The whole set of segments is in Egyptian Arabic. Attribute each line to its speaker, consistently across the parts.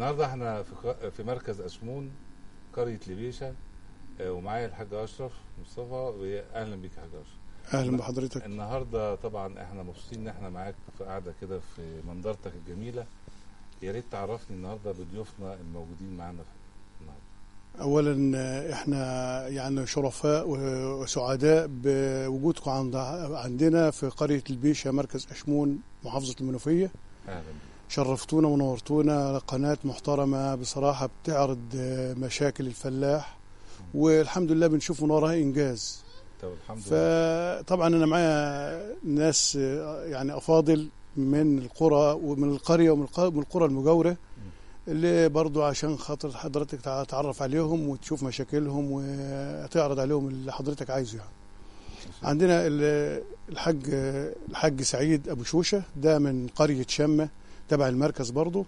Speaker 1: النهارده احنا في ق- في مركز اشمون قريه لبيشه آه، ومعايا الحاج اشرف مصطفى اهلا بيك يا حاج اشرف
Speaker 2: اهلا بحضرتك
Speaker 1: النهارده طبعا احنا مبسوطين ان احنا معاك في قاعده كده في منظرتك الجميله يا ريت تعرفني النهارده بضيوفنا الموجودين معانا في النهارده
Speaker 2: اولا آه، احنا يعني شرفاء و- وسعداء بوجودكم عند عندنا في قريه البيشه مركز اشمون محافظه المنوفيه
Speaker 1: اهلا بيك
Speaker 2: شرفتونا ونورتونا قناه محترمه بصراحه بتعرض آه، مشاكل الفلاح والحمد لله بنشوف من وراها انجاز
Speaker 1: طب الحمد لله
Speaker 2: فطبعا انا معايا ناس آه، يعني افاضل من القرى ومن القريه ومن الق- من القرى المجاوره اللي برضو عشان خاطر حضرتك تع- تعرف عليهم وتشوف مشاكلهم وتعرض عليهم اللي حضرتك عايزه يعني. عندنا ال- الحاج الحاج سعيد ابو شوشه ده من قريه شمه تبع المركز برضو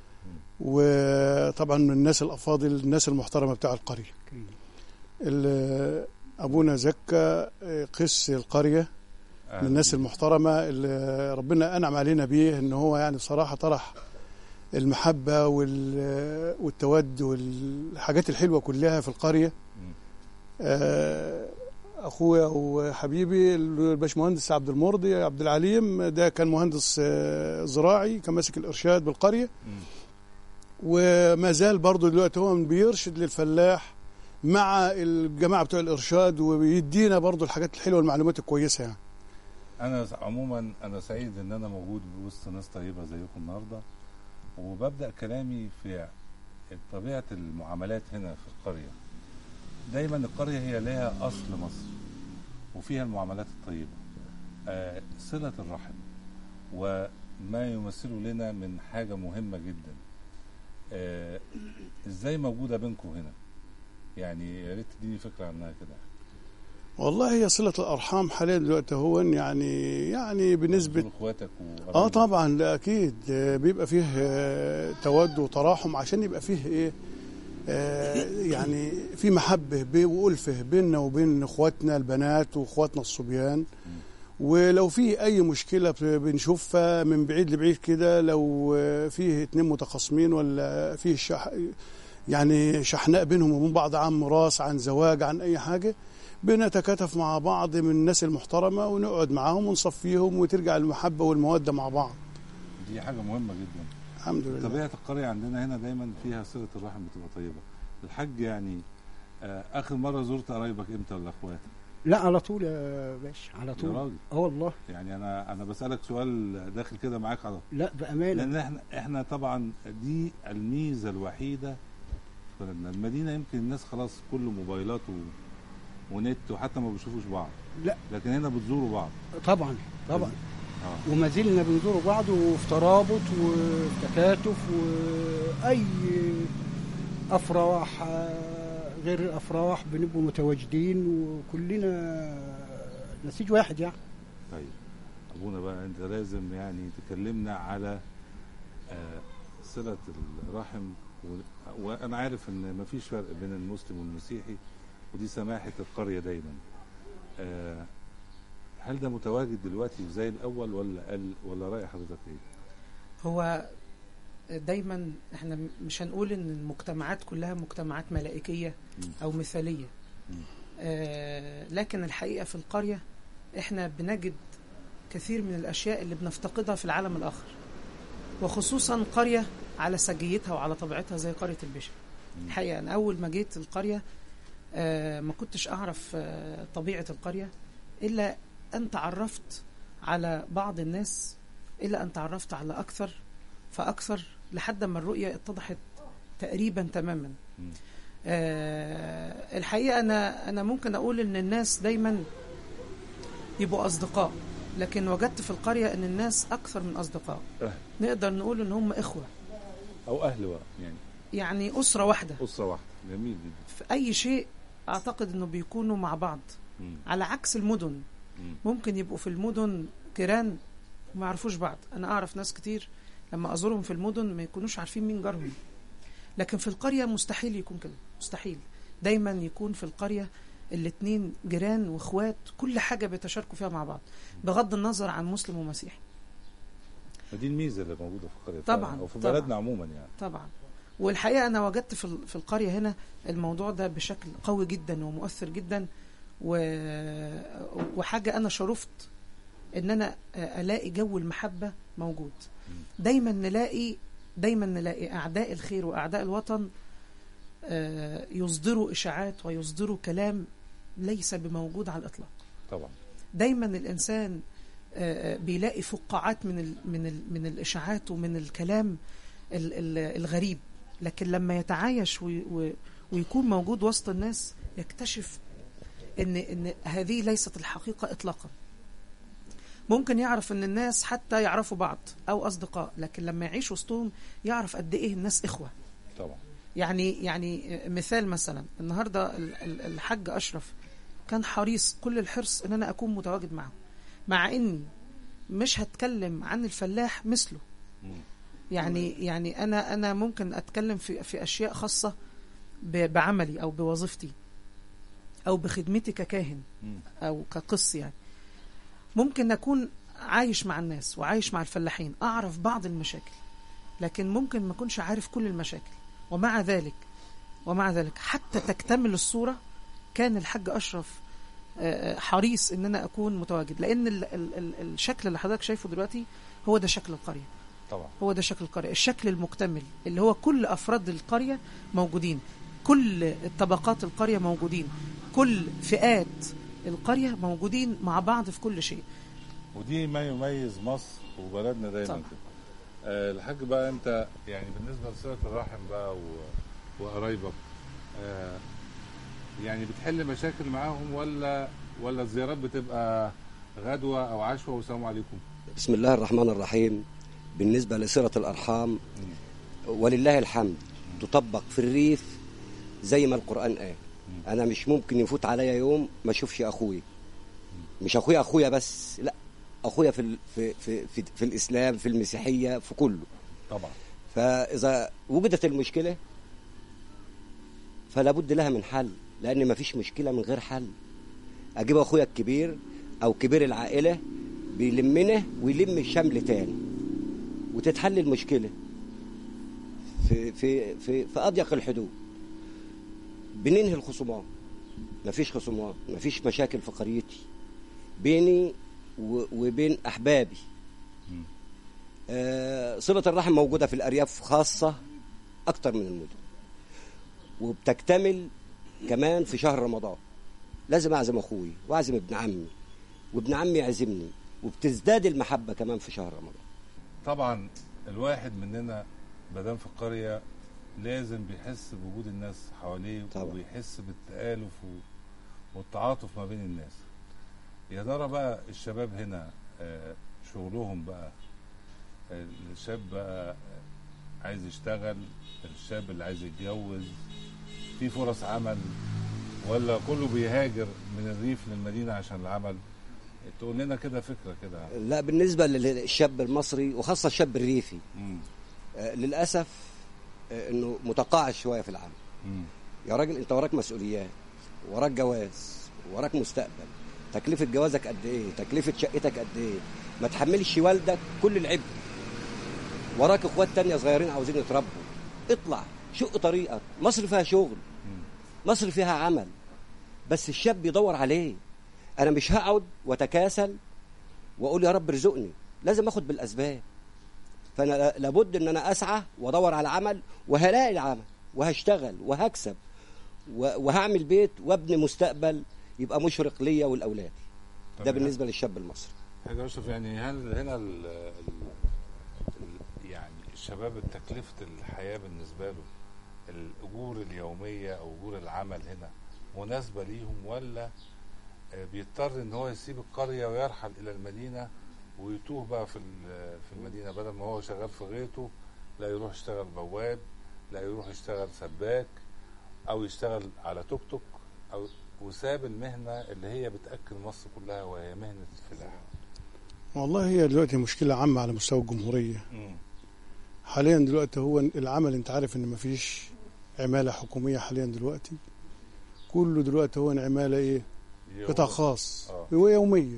Speaker 2: وطبعا من الناس الافاضل الناس المحترمه بتاع القريه ال- ابونا زكا قس القريه
Speaker 1: أهلاً
Speaker 2: من الناس
Speaker 1: بيك.
Speaker 2: المحترمة اللي ربنا أنعم علينا بيه إن هو يعني بصراحة طرح المحبة وال- والتود والحاجات الحلوة كلها في القرية
Speaker 1: مم.
Speaker 2: آه، أخويا وحبيبي الباشمهندس عبد المرضي عبد العليم ده كان مهندس آه، زراعي كان ماسك الإرشاد بالقرية
Speaker 1: مم.
Speaker 2: وما زال برضه دلوقتي هو بيرشد للفلاح مع الجماعة بتوع الإرشاد وبيدينا برضه الحاجات الحلوة والمعلومات الكويسة يعني
Speaker 1: انا س- عموما انا سعيد ان انا موجود وسط ناس طيبه زيكم النهارده وببدا كلامي في طبيعه المعاملات هنا في القريه دايما القريه هي لها اصل مصر وفيها المعاملات الطيبه آه صله الرحم وما يمثله لنا من حاجه مهمه جدا آه ازاي موجوده بينكم هنا يعني يا ريت تديني فكره عنها كده
Speaker 2: والله هي صلة الأرحام حاليا دلوقتي هو يعني يعني بنسبة
Speaker 1: دول اخواتك
Speaker 2: اه
Speaker 1: وقرايبك.
Speaker 2: طبعا لا اكيد آه، بيبقى فيه آه، تود وتراحم عشان يبقى فيه ايه آه، يعني في محبة بي- وألفة بيننا وبين اخواتنا البنات واخواتنا الصبيان ولو في اي مشكلة ب- بنشوفها من بعيد لبعيد كده لو آه، فيه اتنين متخاصمين ولا فيه شح يعني شحناء بينهم وبين بعض عن ميراث عن زواج عن اي حاجة بنتكاتف مع بعض من الناس المحترمة ونقعد معاهم ونصفيهم وترجع المحبة والمودة مع بعض
Speaker 1: دي حاجه مهمه جدا
Speaker 2: الحمد لله
Speaker 1: طبيعه القريه عندنا هنا دايما فيها صله الرحم بتبقى طيبه الحاج يعني آه اخر مره زرت قرايبك امتى ولا اخواتك
Speaker 3: لا على طول يا باشا على
Speaker 1: يا
Speaker 3: طول
Speaker 1: راجل
Speaker 3: اه والله
Speaker 1: يعني انا انا بسالك سؤال داخل كده معاك على
Speaker 3: لا بامانه
Speaker 1: لان احنا احنا طبعا دي الميزه الوحيده في بلدنا المدينه يمكن الناس خلاص كله موبايلات و... ونت وحتى ما بيشوفوش بعض
Speaker 3: لا.
Speaker 1: لكن هنا بتزوروا بعض
Speaker 3: طبعا طبعا
Speaker 1: اه
Speaker 3: وما زلنا بنزور بعض وفي ترابط وفي تكاتف واي افراح آه، غير الافراح بنبقوا متواجدين وكلنا نسيج واحد يعني
Speaker 1: طيب ابونا بقى انت لازم يعني تكلمنا على آه، صلة الرحم و- وانا عارف ان مفيش فرق بين المسلم والمسيحي ودي سماحة القرية دايما آه، هل ده متواجد دلوقتي زي الاول ولا قل ولا رأي حضرتك ايه؟
Speaker 4: هو دايما احنا مش هنقول ان المجتمعات كلها مجتمعات ملائكيه
Speaker 1: مم.
Speaker 4: او مثاليه
Speaker 1: مم.
Speaker 4: آه لكن الحقيقه في القريه احنا بنجد كثير من الاشياء اللي بنفتقدها في العالم الاخر وخصوصا قريه على سجيتها وعلى طبيعتها زي قريه البشر
Speaker 1: مم.
Speaker 4: الحقيقه انا اول ما جيت القريه آه ما كنتش اعرف آه طبيعه القريه الا ان تعرفت على بعض الناس الا ان تعرفت على اكثر فاكثر لحد ما الرؤيه اتضحت تقريبا تماما
Speaker 1: مم.
Speaker 4: آه الحقيقه انا انا ممكن اقول ان الناس دايما يبقوا اصدقاء لكن وجدت في القريه ان الناس اكثر من اصدقاء
Speaker 1: أهل.
Speaker 4: نقدر نقول ان هم اخوه
Speaker 1: او اهل بقى يعني
Speaker 4: يعني اسره واحده
Speaker 1: اسرة واحدة جميل جدا
Speaker 4: في اي شيء اعتقد انه بيكونوا مع بعض
Speaker 1: مم.
Speaker 4: على عكس المدن
Speaker 1: مم.
Speaker 4: ممكن يبقوا في المدن جيران وما يعرفوش بعض انا اعرف ناس كتير لما ازورهم في المدن ما يكونوش عارفين مين جارهم لكن في القريه مستحيل يكون كده مستحيل دايما يكون في القريه الاتنين جيران واخوات كل حاجه بيتشاركوا فيها مع بعض بغض النظر عن مسلم ومسيحي
Speaker 1: فدي الميزة اللي موجودة في القرية
Speaker 4: طبعاً،
Speaker 1: فعلاً، او في
Speaker 4: طبعاً.
Speaker 1: بلدنا عموما يعني
Speaker 4: طبعا والحقيقه انا وجدت في ال- في القريه هنا الموضوع ده بشكل قوي جدا ومؤثر جدا و... وحاجه انا شرفت ان انا الاقي جو المحبه موجود دايما نلاقي دايما نلاقي اعداء الخير واعداء الوطن آه، يصدروا اشاعات ويصدروا كلام ليس بموجود على الاطلاق
Speaker 1: طبعا
Speaker 4: دايما الانسان آه، آه، بيلاقي فقاعات من ال من ال من الاشاعات ومن الكلام ال- ال- الغريب لكن لما يتعايش وي- و- ويكون موجود وسط الناس يكتشف ان ان هذه ليست الحقيقه اطلاقا ممكن يعرف ان الناس حتى يعرفوا بعض او اصدقاء لكن لما يعيش وسطهم يعرف قد ايه الناس اخوه
Speaker 1: طبعا
Speaker 4: يعني يعني مثال مثلا النهارده ال- ال- الحاج اشرف كان حريص كل الحرص ان انا اكون متواجد معه مع اني مش هتكلم عن الفلاح مثله
Speaker 1: مم.
Speaker 4: يعني يعني انا انا ممكن اتكلم في في اشياء خاصه ب- بعملي او بوظيفتي او بخدمتي ككاهن
Speaker 1: مم.
Speaker 4: او كقس يعني ممكن اكون عايش مع الناس وعايش مع الفلاحين اعرف بعض المشاكل لكن ممكن ما اكونش عارف كل المشاكل ومع ذلك ومع ذلك حتى تكتمل الصوره كان الحاج اشرف آه، آه، حريص ان انا اكون متواجد لان ال ال ال الشكل اللي حضرتك شايفه دلوقتي هو ده شكل القريه
Speaker 1: طبعا
Speaker 4: هو ده شكل القرية الشكل المكتمل اللي هو كل أفراد القرية موجودين كل طبقات القرية موجودين كل فئات القرية موجودين مع بعض في كل شيء
Speaker 1: ودي ما يميز مصر وبلدنا دايما
Speaker 4: طبعا.
Speaker 1: كده آه الحاج بقى انت يعني بالنسبه لصله الرحم بقى و... وقرايبك آه يعني بتحل مشاكل معاهم ولا ولا الزيارات بتبقى غدوه او عشوه والسلام عليكم
Speaker 5: بسم الله الرحمن الرحيم بالنسبة لصلة الأرحام ولله الحمد تطبق في الريف زي ما القرآن قال أنا مش ممكن يفوت عليا يوم ما أشوفش أخوي مش أخويا أخويا بس لا أخويا في, ال- في, في, في, في الإسلام في المسيحية في كله
Speaker 1: طبعا
Speaker 5: فإذا وجدت المشكلة فلا بد لها من حل لأن ما فيش مشكلة من غير حل أجيب أخويا الكبير أو كبير العائلة بيلمنا ويلم الشمل تاني وتتحل المشكلة في في في في أضيق الحدود بننهي الخصومات مفيش خصومات مفيش مشاكل في قريتي بيني و- وبين أحبابي
Speaker 1: مم.
Speaker 5: آه، صلة الرحم موجودة في الأرياف خاصة أكتر من المدن وبتكتمل كمان في شهر رمضان لازم أعزم أخوي وأعزم ابن عمي وابن عمي يعزمني وبتزداد المحبة كمان في شهر رمضان
Speaker 1: طبعا الواحد مننا مادام في القريه لازم بيحس بوجود الناس حواليه
Speaker 5: طبعا.
Speaker 1: وبيحس بالتآلف و- والتعاطف ما بين الناس يا ترى بقى الشباب هنا آه، شغلهم بقى آه، الشاب بقى عايز يشتغل الشاب اللي عايز يتجوز في فرص عمل ولا كله بيهاجر من الريف للمدينة عشان العمل تقول لنا كده فكرة كده
Speaker 5: لا بالنسبة للشاب المصري وخاصة الشاب الريفي
Speaker 1: مم.
Speaker 5: آه، للأسف آه، إنه متقاعد شوية في العمل
Speaker 1: مم.
Speaker 5: يا راجل انت وراك مسؤوليات وراك جواز وراك مستقبل تكلفة جوازك قد ايه تكلفة شقتك قد ايه ما تحملش والدك كل العبء وراك اخوات تانية صغيرين عاوزين يتربوا اطلع شق طريقك مصر فيها شغل مصر فيها عمل بس الشاب بيدور عليه انا مش هقعد واتكاسل واقول يا رب ارزقني لازم اخد بالاسباب فانا لا- لابد ان انا اسعى وادور على عمل وهلاقي العمل وهشتغل وهكسب و- وهعمل بيت وابني مستقبل يبقى مشرق ليا ولاولادي
Speaker 1: طب
Speaker 5: ده بالنسبه للشاب المصري
Speaker 1: حاجة أشرف يعني هل هنا ال ال ال يعني الشباب تكلفة الحياة بالنسبة له الأجور اليومية أو أجور العمل هنا مناسبة ليهم ولا آه، بيضطر إن هو يسيب القرية ويرحل إلى المدينة ويتوه بقى في ال- في المدينة بدل ما هو شغال في غيطه لا يروح يشتغل بواب لا يروح يشتغل سباك أو يشتغل على توك توك أو وساب المهنة اللي هي بتأكل مصر كلها وهي مهنة الفلاحة.
Speaker 2: والله هي دلوقتي مشكلة عامة على مستوى الجمهورية
Speaker 1: مم.
Speaker 2: حاليا دلوقتي هو العمل انت عارف ان مفيش عمالة حكومية حاليا دلوقتي كله دلوقتي هو عمالة ايه قطاع خاص
Speaker 1: آه.
Speaker 2: هو يومية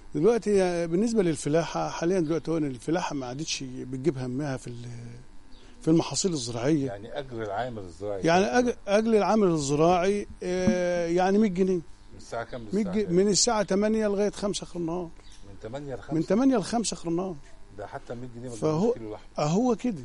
Speaker 2: دلوقتي بالنسبة للفلاحة حاليا دلوقتي هو الفلاحة ما عادتش بتجيب همها في ال- في المحاصيل الزراعيه
Speaker 1: يعني اجر العامل الزراعي
Speaker 2: يعني أج- اجل العامل الزراعي آه، يعني 100 جنيه
Speaker 1: من الساعه كام
Speaker 2: 100
Speaker 1: للساعه
Speaker 2: جنيه
Speaker 1: كام؟
Speaker 2: من الساعه 8 لغايه 5 اخر النهار
Speaker 1: من 8 ل 5
Speaker 2: من 8 ل 5 اخر النهار
Speaker 1: ده حتى 100 جنيه ما
Speaker 2: فهو-
Speaker 1: تجيبش كيلو لحمه
Speaker 2: اهو كده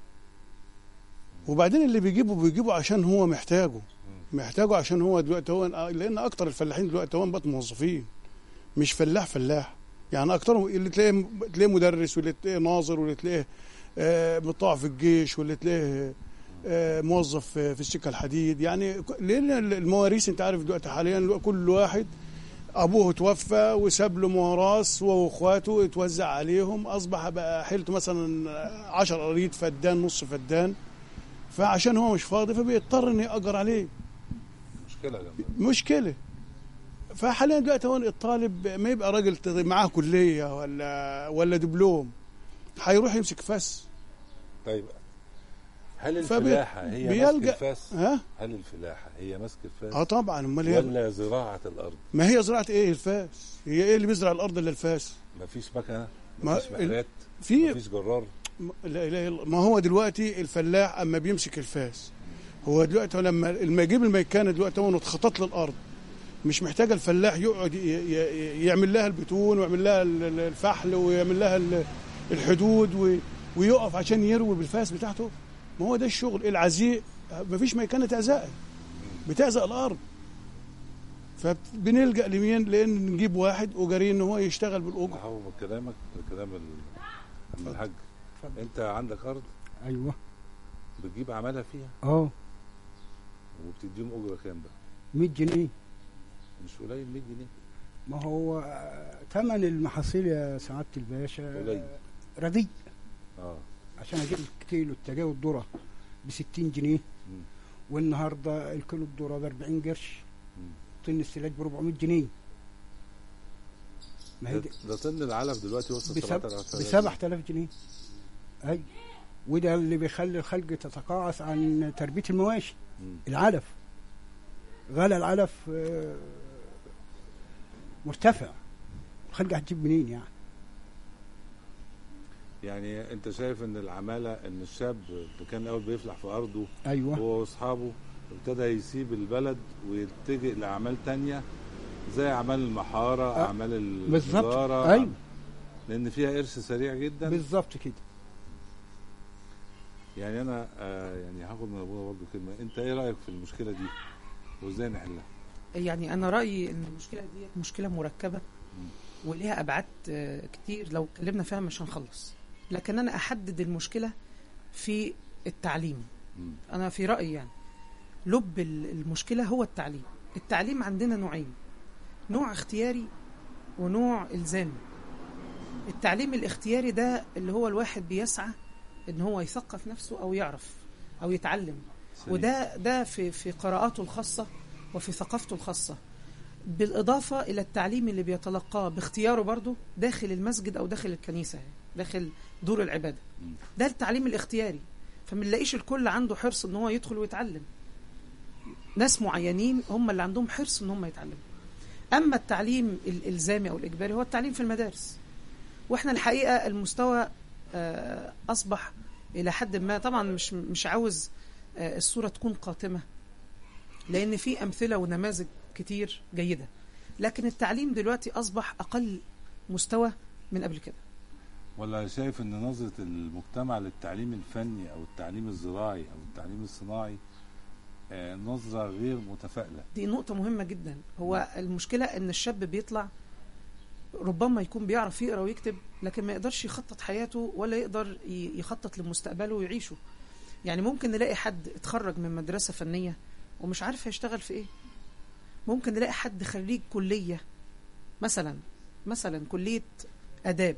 Speaker 2: وبعدين اللي بيجيبه بيجيبه عشان هو محتاجه محتاجه عشان هو دلوقتي هو لان اكتر الفلاحين دلوقتي هو بقت موظفين مش فلاح فلاح يعني اكترهم اللي تلاقيه تلاقيه مدرس واللي تلاقيه ناظر واللي تلاقيه آه، مطاع في الجيش واللي تلاقيه آه، موظف في في السكه الحديد يعني ك- لان المواريث انت عارف دلوقتي حاليا كل واحد ابوه توفى وساب له ميراث هو واخواته اتوزع عليهم اصبح بقى حيلته مثلا 10 قريط فدان نص فدان فعشان هو مش فاضي فبيضطر انه يأجر عليه
Speaker 1: مشكله يا جماعه
Speaker 2: مشكله فحاليا دلوقتي هون الطالب ما يبقى راجل ت- معاه كليه ولا ولا دبلوم هيروح يمسك فس
Speaker 1: طيب هل
Speaker 2: فبي-
Speaker 1: الفلاحه هي
Speaker 2: بيلجأ-
Speaker 1: ماسك الفاس
Speaker 2: ها
Speaker 1: هل الفلاحه هي ماسك الفاس
Speaker 2: اه طبعا امال هي
Speaker 1: ولا زراعه الارض
Speaker 2: ما هي زراعه ايه الفاس هي ايه اللي بيزرع الارض الا الفاس
Speaker 1: مفيش مكنه
Speaker 2: ما-
Speaker 1: مفيش مقلات
Speaker 2: في
Speaker 1: مفيش جرار
Speaker 2: لا اله الا ما هو دلوقتي الفلاح اما بيمسك الفاس هو دلوقتي لما لما يجيب الميكانه دلوقتي هو اتخطط للارض مش محتاج الفلاح يقعد ي- ي- يعمل لها البتون ويعمل لها ال- ال- الفحل ويعمل لها ال- الحدود و- ويقف عشان يروي بالفاس بتاعته ما هو ده الشغل العزيء مفيش ميكانه تعزقها بتعزق الارض فبنلجا لمين لان نجيب واحد اجاري ان هو يشتغل بالاجر
Speaker 1: هو كلامك كلام ال- عم الحاج
Speaker 3: اتفضل.
Speaker 1: انت عندك ارض
Speaker 3: ايوه
Speaker 1: بتجيب عمالة فيها
Speaker 3: اه
Speaker 1: وبتديهم اجره كام بقى
Speaker 3: 100 جنيه
Speaker 1: مش قليل 100 جنيه
Speaker 3: ما هو آه، ثمن المحاصيل يا سعاده الباشا
Speaker 1: قليل.
Speaker 3: آه، رديء
Speaker 1: اه
Speaker 3: عشان اجيب كيلو التجاوز الذره ب 60 جنيه
Speaker 1: مم.
Speaker 3: والنهارده الكيلو الذره ب 40 قرش
Speaker 1: مم.
Speaker 3: طن السلاج ب 400 جنيه ما هي
Speaker 1: ده,
Speaker 3: دي
Speaker 1: ده طن العلف دلوقتي وصل
Speaker 3: بسب...
Speaker 1: 7000
Speaker 3: ب 7000 جنيه اي وده اللي بيخلي الخلق تتقاعس عن تربيه المواشي
Speaker 1: مم.
Speaker 3: العلف غلى العلف آه، مرتفع الخلق هتجيب منين يعني
Speaker 1: يعني انت شايف ان العماله ان الشاب اللي كان الاول بيفلح في ارضه
Speaker 3: ايوه
Speaker 1: هو واصحابه ابتدى يسيب البلد ويتجه لاعمال تانية زي اعمال المحاره
Speaker 3: آه،
Speaker 1: اعمال
Speaker 3: بالظبط.
Speaker 1: التجاره
Speaker 3: أيوة.
Speaker 1: لان فيها قرش سريع جدا
Speaker 3: بالظبط كده
Speaker 1: يعني انا آه يعني هاخد من ابويا برضه كلمه انت ايه رايك في المشكله دي وازاي نحلها
Speaker 4: يعني انا رايي ان المشكله دي مشكله مركبه وليها ابعاد آه، كتير لو اتكلمنا فيها مش هنخلص لكن انا احدد المشكله في التعليم
Speaker 1: مم.
Speaker 4: انا في رايي يعني لب ال- المشكله هو التعليم التعليم عندنا نوعين نوع اختياري ونوع الزامي التعليم الاختياري ده اللي هو الواحد بيسعى ان هو يثقف نفسه او يعرف او يتعلم
Speaker 1: سليم.
Speaker 4: وده ده في في قراءاته الخاصه وفي ثقافته الخاصه بالاضافه الى التعليم اللي بيتلقاه باختياره برضه داخل المسجد او داخل الكنيسه داخل دور العباده
Speaker 1: مم.
Speaker 4: ده التعليم الاختياري فما نلاقيش الكل عنده حرص ان هو يدخل ويتعلم ناس معينين هم اللي عندهم حرص ان هم يتعلموا اما التعليم الالزامي او الاجباري هو التعليم في المدارس واحنا الحقيقه المستوى آه، اصبح الى حد ما طبعا مش مش عاوز آه، الصوره تكون قاتمه لان في امثله ونماذج كتير جيده لكن التعليم دلوقتي اصبح اقل مستوى من قبل كده
Speaker 1: ولا شايف ان نظره المجتمع للتعليم الفني او التعليم الزراعي او التعليم الصناعي آه، نظره غير متفائله
Speaker 4: دي نقطة مهمة جدا هو المشكلة ان الشاب بيطلع ربما يكون بيعرف يقرا ويكتب لكن ما يقدرش يخطط حياته ولا يقدر ي- يخطط لمستقبله ويعيشه يعني ممكن نلاقي حد اتخرج من مدرسة فنية ومش عارف هيشتغل في ايه ممكن نلاقي حد خريج كلية مثلا مثلا كلية آداب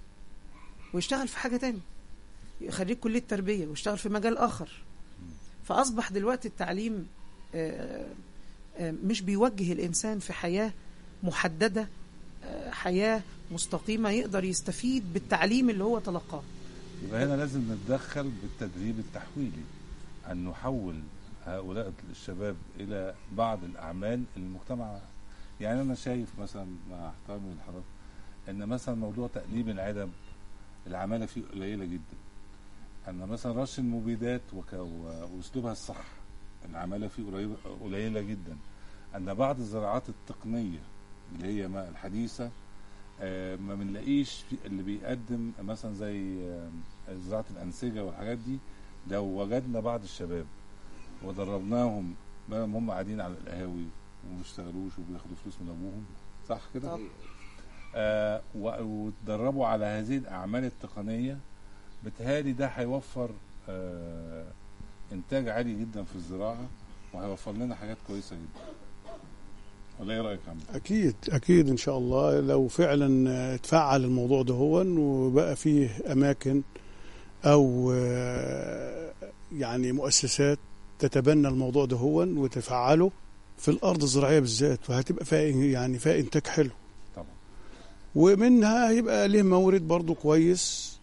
Speaker 4: ويشتغل في حاجة تاني خريج كلية تربية ويشتغل في مجال آخر فأصبح دلوقتي التعليم آه، آه، مش بيوجه الإنسان في حياة محددة آه، حياة مستقيمة يقدر يستفيد بالتعليم اللي هو تلقاه
Speaker 1: يبقى هنا لازم نتدخل بالتدريب التحويلي أن نحول هؤلاء الشباب إلى بعض الأعمال اللي المجتمع يعني أنا شايف مثلا مع احترامي للحضرتك أن مثلا موضوع تقليب العدم العمالة فيه قليلة جدا ان مثلا رش المبيدات وك- و- واسلوبها الصح العماله فيه قريبه قليله جدا ان بعض الزراعات التقنيه اللي هي ما الحديثه آه، ما بنلاقيش في- اللي بيقدم مثلا زي آه، زراعه الانسجه والحاجات دي لو وجدنا بعض الشباب ودربناهم بدل ما هم قاعدين على القهاوي وما بيشتغلوش وبياخدوا فلوس من ابوهم صح كده؟ آه و- وتدربوا على هذه الاعمال التقنيه بتهيألي ده هيوفر آه انتاج عالي جدا في الزراعه وهيوفر لنا حاجات كويسه جدا ولا ايه رايك يا عم
Speaker 2: اكيد اكيد ان شاء الله لو فعلا اتفعل الموضوع ده هو وبقى فيه اماكن او آه، يعني مؤسسات تتبنى الموضوع ده هو وتفعله في الارض الزراعيه بالذات وهتبقى فيها يعني فيها انتاج حلو
Speaker 1: طبعا
Speaker 2: ومنها هيبقى ليه مورد برضو كويس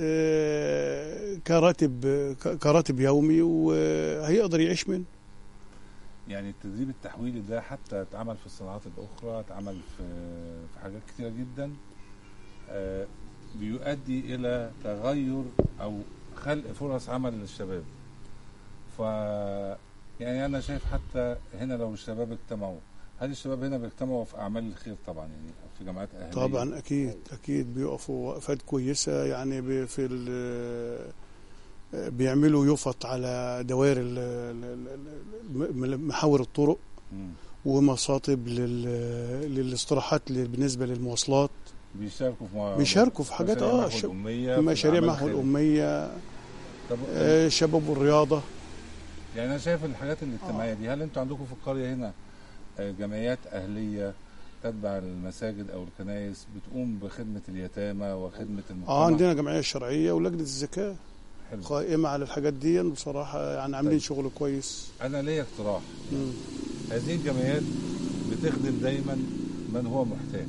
Speaker 2: آه، كراتب ك- كراتب يومي وهيقدر يعيش منه
Speaker 1: يعني التدريب التحويلي ده حتى اتعمل في الصناعات الاخرى اتعمل في في حاجات كتيره جدا آه بيؤدي الى تغير او خلق فرص عمل للشباب ف يعني انا شايف حتى هنا لو الشباب اجتمعوا هل الشباب هنا بيجتمعوا في اعمال الخير طبعا يعني في جامعات اهليه
Speaker 2: طبعا اكيد اكيد بيقفوا وقفات كويسه يعني بي- في ال- بيعملوا يفط على دوائر ال- ال- ال- ال- محاور الطرق
Speaker 1: مم.
Speaker 2: ومصاطب لل- للاستراحات ل- بالنسبه للمواصلات
Speaker 1: بيشاركوا في مع-
Speaker 2: بيشاركوا في حاجات
Speaker 1: مشاريع
Speaker 2: اه
Speaker 1: محو
Speaker 2: ش-
Speaker 1: الأمية
Speaker 2: في مشاريع
Speaker 1: الأعمال
Speaker 2: محو
Speaker 1: الخيرية.
Speaker 2: الاميه
Speaker 1: طب
Speaker 2: آه، الشباب والرياضه
Speaker 1: يعني انا شايف الحاجات الاجتماعيه دي هل انتوا عندكم في القريه هنا آه، جمعيات اهليه تتبع المساجد او الكنائس بتقوم بخدمه اليتامى وخدمه المجتمع
Speaker 2: اه عندنا جمعيه شرعيه ولجنه الزكاه
Speaker 1: حلو.
Speaker 2: قائمه على الحاجات دي بصراحه يعني عاملين
Speaker 1: طيب.
Speaker 2: شغل كويس
Speaker 1: انا ليا اقتراح
Speaker 2: مم.
Speaker 1: هذه الجمعيات بتخدم دايما من هو محتاج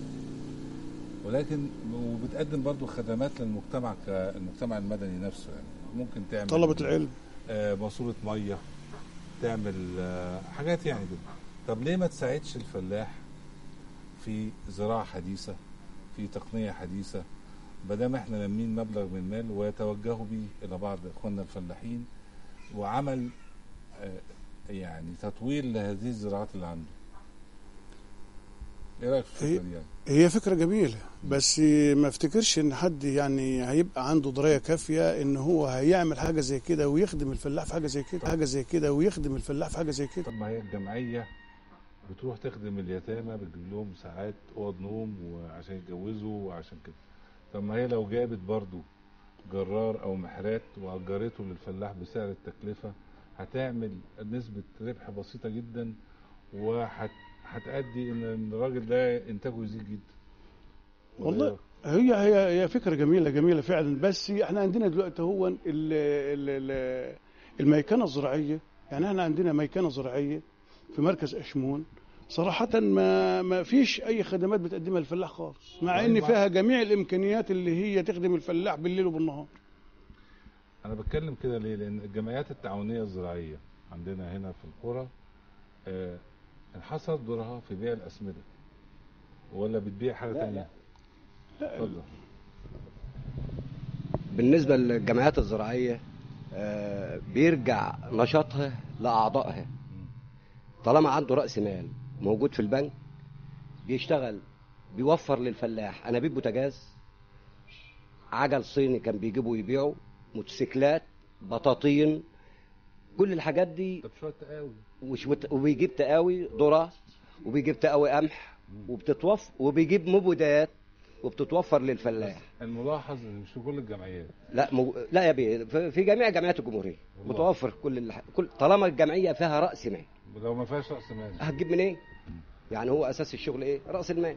Speaker 1: ولكن وبتقدم برضو خدمات للمجتمع كالمجتمع المدني نفسه يعني ممكن تعمل
Speaker 2: طلبه العلم
Speaker 1: آه، ماسوره ميه تعمل آه، حاجات يعني كده طب ليه ما تساعدش الفلاح في زراعه حديثه في تقنيه حديثه بدل احنا لامين مبلغ من المال ويتوجهوا به الى بعض اخواننا الفلاحين وعمل آه، يعني تطوير لهذه الزراعات اللي عنده ايه رايك في
Speaker 2: هي-
Speaker 1: الفكره دي يعني؟
Speaker 2: هي فكرة جميلة بس ما افتكرش ان حد يعني هيبقى عنده دراية كافية ان هو هيعمل حاجة زي كده ويخدم الفلاح في حاجة زي كده حاجة زي كده ويخدم الفلاح في حاجة زي كده
Speaker 1: طب ما هي الجمعية بتروح تخدم اليتامى بتجيب لهم ساعات اوض نوم وعشان يتجوزوا وعشان كده طب ما هي لو جابت برضو جرار او محرات واجرته للفلاح بسعر التكلفة هتعمل نسبة ربح بسيطة جدا وهتأدي ان الراجل ده انتاجه يزيد جدا ولا
Speaker 2: والله
Speaker 1: إيه؟
Speaker 2: هي هي هي فكرة جميلة جميلة فعلا بس احنا عندنا دلوقتي هو ال- ال- ال- الميكنة الزراعية يعني احنا عندنا ميكنة زراعية في مركز أشمون صراحة ما ما فيش أي خدمات بتقدمها للفلاح خالص مع إن
Speaker 1: طيب.
Speaker 2: فيها جميع الإمكانيات اللي هي تخدم الفلاح بالليل وبالنهار
Speaker 1: انا بتكلم كده ليه لان الجمعيات التعاونيه الزراعيه عندنا هنا في القرى آه انحصر دورها في بيع الاسمده ولا بتبيع حاجه
Speaker 5: لا،
Speaker 1: تانية اتفضل
Speaker 5: بالنسبة للجمعيات الزراعية آه، بيرجع نشاطها لأعضائها طالما عنده رأس مال موجود في البنك بيشتغل بيوفر للفلاح أنابيب بوتاجاز عجل صيني كان بيجيبوا يبيعوا موتوسيكلات بطاطين كل الحاجات دي
Speaker 1: طب شويه تقاوي
Speaker 5: وش وت- وبيجيب تقاوي ذرة وبيجيب تقاوي قمح وبتتوفر وبيجيب مبيدات وبتتوفر للفلاح
Speaker 1: الملاحظ ان مش في كل الجمعيات
Speaker 5: لا مو... لا يا بيه في في جميع جمعيات الجمهوريه
Speaker 1: والله.
Speaker 5: متوفر كل الح... كل طالما الجمعيه فيها راس مال
Speaker 1: لو ما فيهاش راس مال
Speaker 5: هتجيب منين؟ إيه؟ يعني هو اساس الشغل ايه؟ راس المال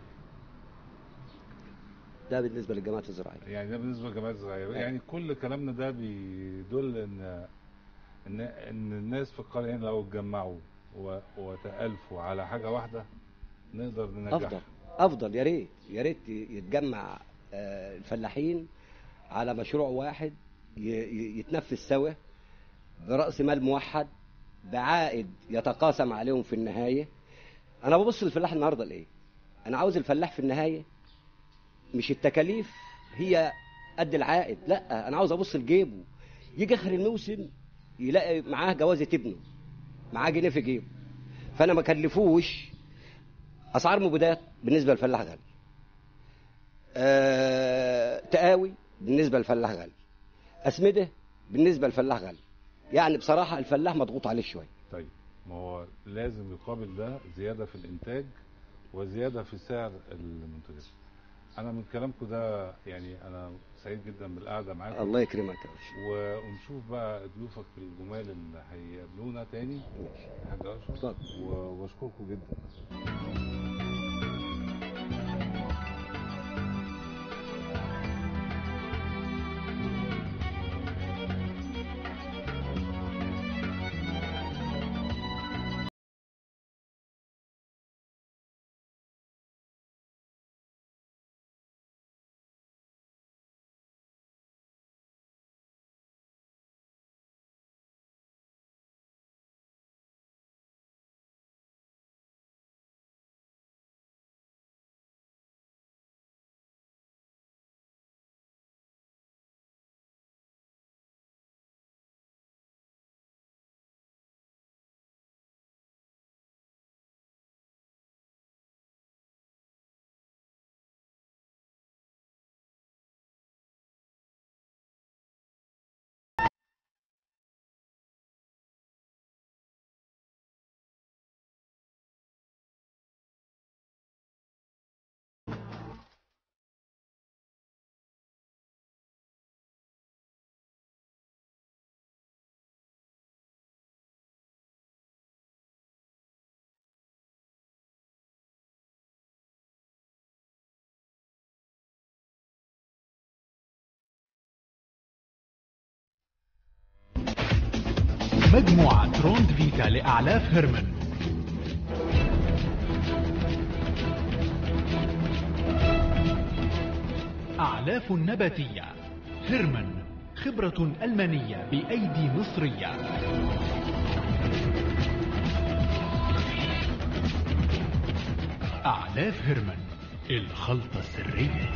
Speaker 5: ده بالنسبه للجماعات الزراعيه
Speaker 1: يعني ده بالنسبه للجمعيات الزراعيه يعني كل كلامنا ده بيدل ان ان ان الناس في القريه هنا لو اتجمعوا و- وتالفوا على حاجه واحده نقدر ننجح
Speaker 5: افضل افضل يا ريت يا ريت يتجمع آه، الفلاحين على مشروع واحد ي- ي- يتنفذ سوا براس مال موحد بعائد يتقاسم عليهم في النهايه انا ببص للفلاح النهارده لايه انا عاوز الفلاح في النهايه مش التكاليف هي قد العائد لا انا عاوز ابص لجيبه يجي اخر الموسم يلاقي معاه جوازه ابنه معاه جنيه في جيبه فانا ما كلفوش اسعار مبيدات بالنسبه للفلاح غالي آه، تقاوي بالنسبه للفلاح غالي اسمده بالنسبه للفلاح غالي يعني بصراحه الفلاح مضغوط عليه شويه
Speaker 1: طيب ما هو لازم يقابل ده زياده في الانتاج وزياده في سعر المنتجات انا من كلامكم ده يعني انا سعيد جدا بالقعده معاكم
Speaker 5: الله يكرمك يا باشا
Speaker 1: و- ونشوف بقى ضيوفك الجمال اللي هيقابلونا تاني يا حاج اشرف
Speaker 5: اتفضل.
Speaker 1: و- واشكركم جدا
Speaker 6: مجموعة روند فيتا لأعلاف هيرمان أعلاف نباتية هيرمان خبرة ألمانية بأيدي مصرية أعلاف هيرمان الخلطة السرية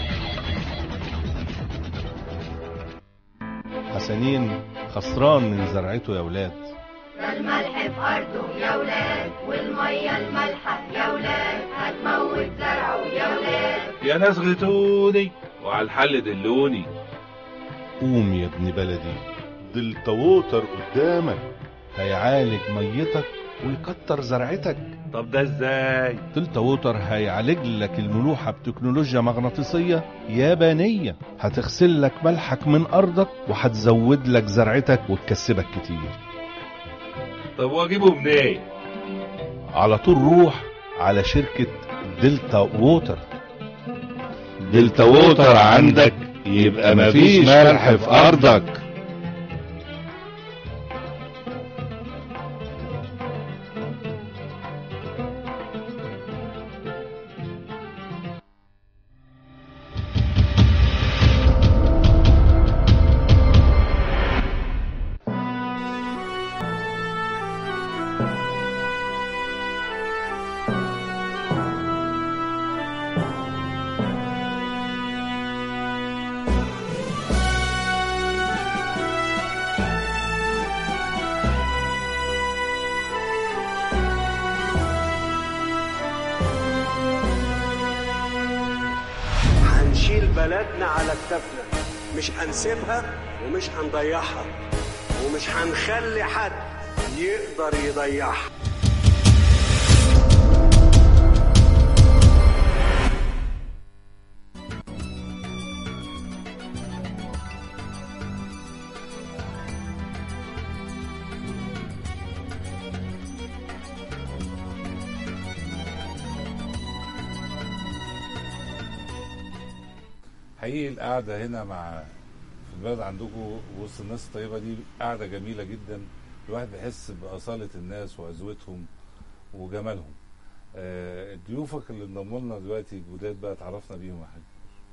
Speaker 7: حسنين خسران من زرعته يا ولاد
Speaker 8: ده الملح في أرضه يا ولاد والمية المالحة يا ولاد هتموت زرعه يا ولاد
Speaker 9: يا ناس غتوني وعلى الحل دلوني
Speaker 7: قوم يا ابن بلدي دلتا ووتر قدامك هيعالج ميتك ويكتر زرعتك
Speaker 9: طب ده ازاي
Speaker 7: دلتا ووتر هيعالج لك الملوحة بتكنولوجيا مغناطيسية يابانية هتغسل لك ملحك من أرضك وهتزود لك زرعتك وتكسبك كتير
Speaker 9: طب واجيبه منين
Speaker 7: على طول روح على شركة دلتا ووتر دلتا ووتر عندك يبقى مفيش ملح في أرضك
Speaker 10: هنشيل بلدنا على كتافنا مش هنسيبها ومش هنضيعها ومش هنخلي حد يقدر يضيعها
Speaker 1: حقيقي القعدة هنا مع في البلد عندكم وسط الناس الطيبة دي قعدة جميلة جدا الواحد بيحس بأصالة الناس وعزوتهم وجمالهم آه، ضيوفك اللي انضموا لنا دلوقتي جداد بقى اتعرفنا بيهم يا حاج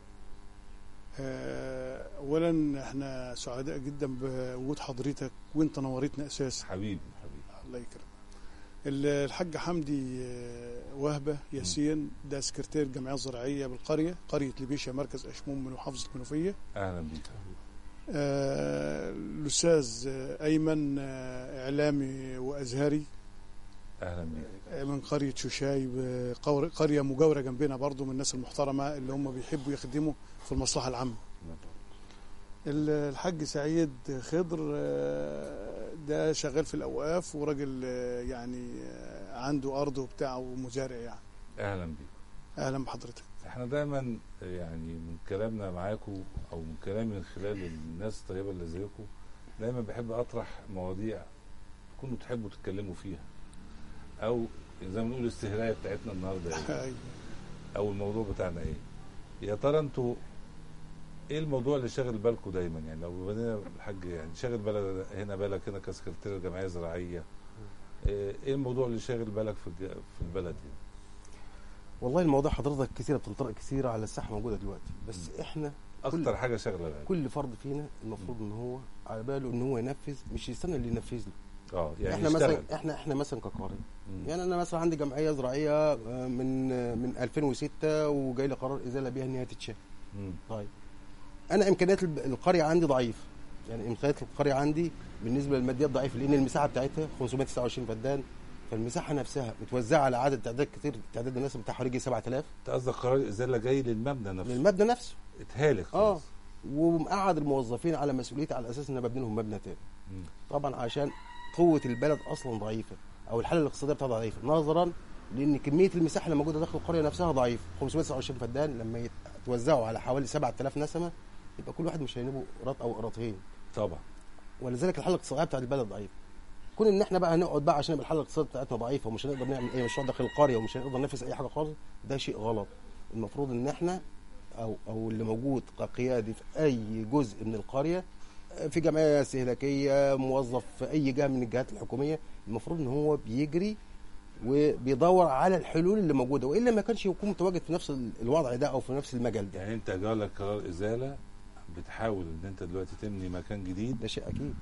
Speaker 2: آه، اولا احنا سعداء جدا بوجود حضرتك وانت نورتنا اساسا
Speaker 1: حبيبي حبيبي
Speaker 2: الله يكرمك ال- الحاج حمدي آه، وهبه ياسين ده سكرتير الجمعيه الزراعيه بالقريه قريه لبيشه مركز اشموم من محافظه المنوفيه
Speaker 1: اهلا بيك
Speaker 2: آه، الاستاذ آه، ايمن آه، اعلامي وازهري
Speaker 1: اهلا بيك
Speaker 2: آه، من قريه شوشاي وقور- قريه مجاوره جنبنا برضو من الناس المحترمه اللي هم بيحبوا يخدموا في المصلحه العامه ال- الحاج سعيد خضر آه، ده شغال في الاوقاف وراجل آه، يعني آه، عنده ارض وبتاع ومزارع يعني
Speaker 1: اهلا بيك
Speaker 2: اهلا بحضرتك
Speaker 1: احنا دايما يعني من كلامنا معاكم او من كلامي من خلال الناس الطيبه اللي زيكم دايما بحب اطرح مواضيع تكونوا تحبوا تتكلموا فيها او زي ما بنقول الاستهلايه بتاعتنا النهارده ايه
Speaker 2: أيوة.
Speaker 1: او الموضوع بتاعنا ايه يا ترى انتوا ايه الموضوع اللي شاغل بالكم دايما يعني لو بدينا الحاج يعني شاغل بالك هنا بالك هنا كسكرتير الجمعيه الزراعيه ايه إيه الموضوع اللي شاغل بالك في الج- في البلد دي
Speaker 11: والله المواضيع حضرتك كثيره بتنطرق كثيره على الساحه موجوده دلوقتي بس احنا
Speaker 1: اكتر حاجه شاغله بالك
Speaker 11: كل فرد فينا المفروض ان هو على باله ان هو ينفذ مش يستنى اللي ينفذ له
Speaker 1: اه يعني
Speaker 11: احنا
Speaker 1: يشتغل.
Speaker 11: مثلا احنا احنا مثلا كقريه
Speaker 1: مم.
Speaker 11: يعني انا مثلا عندي جمعيه زراعيه آه، من آه، من 2006 وجاي لي قرار ازاله بيها ان هي تتشال
Speaker 1: مم.
Speaker 11: طيب انا امكانيات الب- القريه عندي ضعيفه يعني امكانيات القريه عندي بالنسبه للماديات ضعيفه لان المساحه بتاعتها 529 فدان فالمساحه نفسها متوزعه على عدد تعداد كتير تعداد الناس بتاع حوالي 7000
Speaker 1: انت قصدك قرار الازاله جاي للمبنى نفسه
Speaker 11: للمبنى نفسه
Speaker 1: اتهالك
Speaker 11: اه
Speaker 1: خلاص.
Speaker 11: ومقعد الموظفين على مسؤوليتي على اساس ان انا ببني لهم مبنى تاني
Speaker 1: مم.
Speaker 11: طبعا عشان قوه البلد اصلا ضعيفه او الحاله الاقتصاديه بتاعتها ضعيفه نظرا لان كميه المساحه اللي موجوده داخل القريه نفسها ضعيفه 529 فدان لما يتوزعوا على حوالي 7000 نسمه يبقى كل واحد مش هينبه قراط او قراطين
Speaker 1: طبعا
Speaker 11: ولذلك الحاله الاقتصاديه بتاعت البلد ضعيفه كون ان احنا بقى هنقعد بقى عشان يبقى الحاله الاقتصاديه بتاعتنا ضعيفه ومش هنقدر نعمل اي مشروع داخل القريه ومش هنقدر ننفذ اي حاجه خالص ده شيء غلط المفروض ان احنا او او اللي موجود كقيادي في اي جزء من القريه في جمعيه استهلاكيه موظف في اي جهه من الجهات الحكوميه المفروض ان هو بيجري وبيدور على الحلول اللي موجوده والا ما كانش يكون متواجد في نفس ال- الوضع ده او في نفس المجال ده
Speaker 1: يعني انت جالك قرار ازاله بتحاول ان انت دلوقتي تبني مكان جديد
Speaker 11: ده شيء اكيد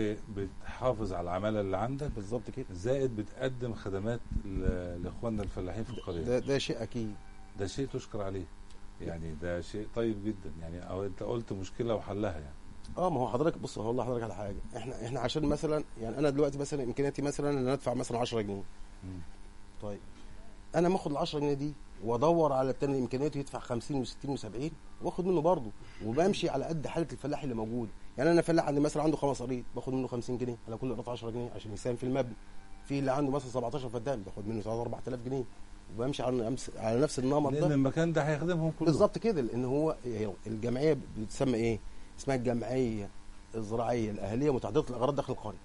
Speaker 1: وبتحافظ على العماله اللي عندك
Speaker 11: بالظبط كده
Speaker 1: زائد بتقدم خدمات ل- لاخواننا الفلاحين في القريه
Speaker 11: ده, ده شيء اكيد
Speaker 1: ده شيء تشكر عليه يعني ده شيء طيب جدا يعني او انت قلت مشكله وحلها يعني
Speaker 11: اه ما هو حضرتك بص هقول لحضرتك على حاجه احنا احنا عشان مثلا يعني انا دلوقتي مثلا امكانياتي مثلا ان انا ادفع مثلا 10 جنيه
Speaker 1: مم.
Speaker 11: طيب انا ماخد ال 10 جنيه دي وادور على التاني اللي امكانياته يدفع 50 و60 و70 واخد منه برضه وبمشي على قد حاله الفلاح اللي موجود يعني انا فلاح عندي مثلا عنده خمس قريط باخد منه 50 جنيه على كل قريط 10 جنيه عشان يساهم في المبنى في اللي عنده مثلا 17 فدان باخد منه 3 4000 جنيه وبمشي على نفس على نفس النمط
Speaker 1: لان
Speaker 11: ده
Speaker 1: المكان ده هيخدمهم كلهم
Speaker 11: بالظبط كده لان هو هي الجمعيه بتسمى ايه؟ اسمها الجمعيه الزراعيه الاهليه متعدده الاغراض داخل القريه.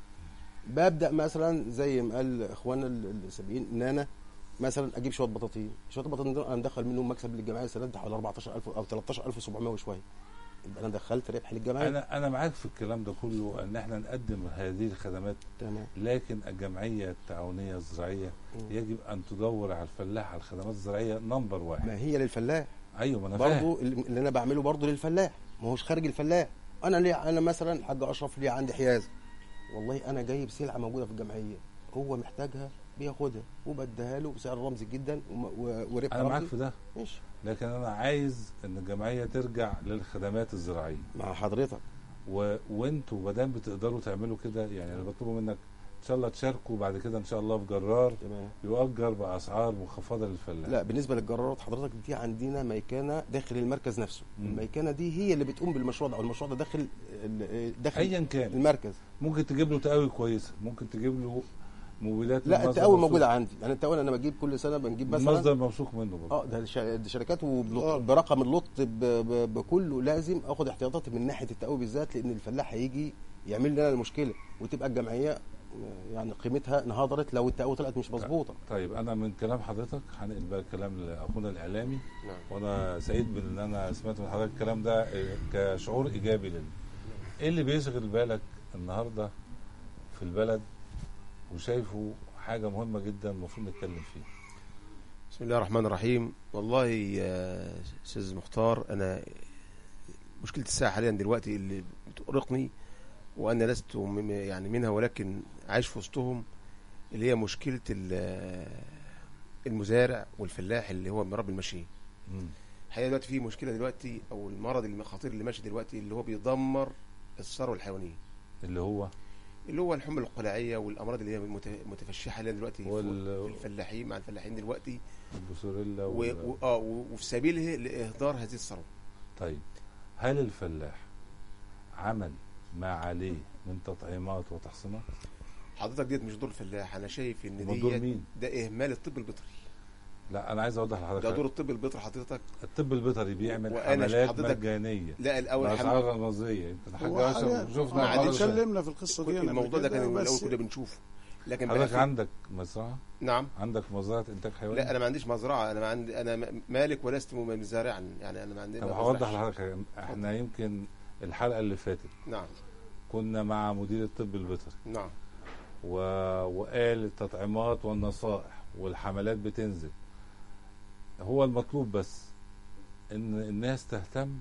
Speaker 11: ببدا مثلا زي ما قال اخواننا ال- السابقين ان انا مثلا اجيب شويه بطاطين، شويه البطاطين دول انا مدخل منهم مكسب للجمعيه السنه دي حوالي 14000 او 13700 وشويه. يبقى انا دخلت ربح للجمعيه
Speaker 1: انا انا معاك في الكلام ده كله ان احنا نقدم هذه الخدمات
Speaker 11: تمام
Speaker 1: لكن الجمعيه التعاونيه الزراعيه
Speaker 11: مم.
Speaker 1: يجب ان تدور على الفلاح على الخدمات الزراعيه نمبر واحد
Speaker 11: ما هي للفلاح
Speaker 1: ايوه ما انا فاهم
Speaker 11: برضه اللي انا بعمله برضه للفلاح ما هوش خارج الفلاح انا ليه انا مثلا الحاج اشرف ليه عندي حيازه والله انا جايب سلعه موجوده في الجمعيه هو محتاجها بياخدها وبديها له بسعر رمزي جدا وم- و- وربح
Speaker 1: انا معاك
Speaker 11: رمزي
Speaker 1: في ده
Speaker 11: ماشي
Speaker 1: لكن انا عايز ان الجمعيه ترجع للخدمات الزراعيه
Speaker 11: مع حضرتك
Speaker 1: و... وانتوا ما دام بتقدروا تعملوا كده يعني انا بطلب منك ان شاء الله تشاركوا بعد كده ان شاء الله في جرار
Speaker 11: تمام
Speaker 1: يؤجر باسعار مخفضه للفلاح
Speaker 11: لا بالنسبه للجرارات حضرتك دي عندنا ميكنه داخل المركز نفسه
Speaker 1: مم.
Speaker 11: الميكنه دي هي اللي بتقوم بالمشروع ده او المشروع ده داخل ال- داخل
Speaker 1: ايا كان
Speaker 11: المركز
Speaker 1: ممكن تجيب له تقاوي كويسه ممكن تجيب له موبيلات
Speaker 11: لا
Speaker 1: من مصدر
Speaker 11: التقاوي
Speaker 1: موثوق.
Speaker 11: موجوده عندي يعني التقاوي انا بجيب كل سنه بنجيب
Speaker 1: من
Speaker 11: مثلا
Speaker 1: مصدر موثوق منه برضه
Speaker 11: اه ده ش- ده شركات وبلط- برقم اللوت ب- ب- بكله لازم اخد احتياطاتي من ناحيه التقوي بالذات لان الفلاح هيجي يعمل لنا المشكله وتبقى الجمعيه آه، يعني قيمتها انهدرت لو التقوي طلعت مش مظبوطه
Speaker 1: طيب انا من كلام حضرتك هنقل بقى الكلام لاخونا الاعلامي
Speaker 11: نعم.
Speaker 1: وانا سعيد بان انا سمعت من حضرتك الكلام ده إيه، كشعور ايجابي لنا ايه اللي بيشغل بالك النهارده في البلد وشايفه حاجه مهمه جدا المفروض نتكلم فيها
Speaker 12: بسم الله الرحمن الرحيم والله يا استاذ مختار انا مشكله الساعه حاليا دلوقتي اللي بتؤرقني وانا لست م- يعني منها ولكن عايش في وسطهم اللي هي مشكله ال- المزارع والفلاح اللي هو مربي الماشين
Speaker 1: مم.
Speaker 12: الحقيقه دلوقتي في مشكله دلوقتي او المرض الخطير اللي ماشي دلوقتي اللي هو بيدمر الثروه الحيوانيه
Speaker 1: اللي هو
Speaker 12: اللي هو الحمى القلاعيه والامراض اللي هي مت- متفشيه حاليا دلوقتي في-
Speaker 1: وال-
Speaker 12: في الفلاحين مع الفلاحين دلوقتي
Speaker 1: البوسوريلا
Speaker 12: و...
Speaker 1: وال-
Speaker 12: و... اه و- وفي سبيله لاهدار هذه الثروه
Speaker 1: طيب هل الفلاح عمل ما عليه من تطعيمات وتحصينات؟
Speaker 12: حضرتك ديت مش دور الفلاح انا شايف ان
Speaker 1: أمال دور
Speaker 12: ديت
Speaker 1: مين؟
Speaker 12: ده اهمال الطب البيطري
Speaker 1: لا انا عايز اوضح لحضرتك
Speaker 12: ده
Speaker 1: حاجة.
Speaker 12: دور الطب البيطري حضرتك
Speaker 1: الطب البيطري بيعمل
Speaker 12: وأنا
Speaker 1: حملات
Speaker 12: حضرتك-
Speaker 1: مجانيه
Speaker 12: لا الاول
Speaker 1: باسعار
Speaker 12: حم-
Speaker 1: رمزيه يمكن
Speaker 2: هو
Speaker 1: حاجه
Speaker 2: حاجة-
Speaker 1: اشرف شفنا
Speaker 2: آه،
Speaker 1: حضرتك-
Speaker 2: اتكلمنا في القصه دي أنا
Speaker 12: الموضوع
Speaker 2: قبل
Speaker 12: ده كان
Speaker 2: كده،
Speaker 12: من الاول
Speaker 2: بس
Speaker 12: كنا بنشوفه لكن بقى
Speaker 1: حضرتك
Speaker 12: في-
Speaker 1: عندك مزرعه؟
Speaker 12: نعم
Speaker 1: عندك مزرعه انتاج حيواني؟
Speaker 12: لا انا ما عنديش مزرعه انا ما عندي انا م- مالك ولست مزارعا يعني انا ما عندي
Speaker 1: طب
Speaker 12: ما
Speaker 1: هوضح
Speaker 12: بزرعش.
Speaker 1: لحضرتك حاجة. احنا يمكن الحلقه اللي فاتت
Speaker 12: نعم
Speaker 1: كنا مع مدير الطب البيطري
Speaker 12: نعم
Speaker 1: و... وقال التطعيمات والنصائح والحملات بتنزل هو المطلوب بس ان الناس تهتم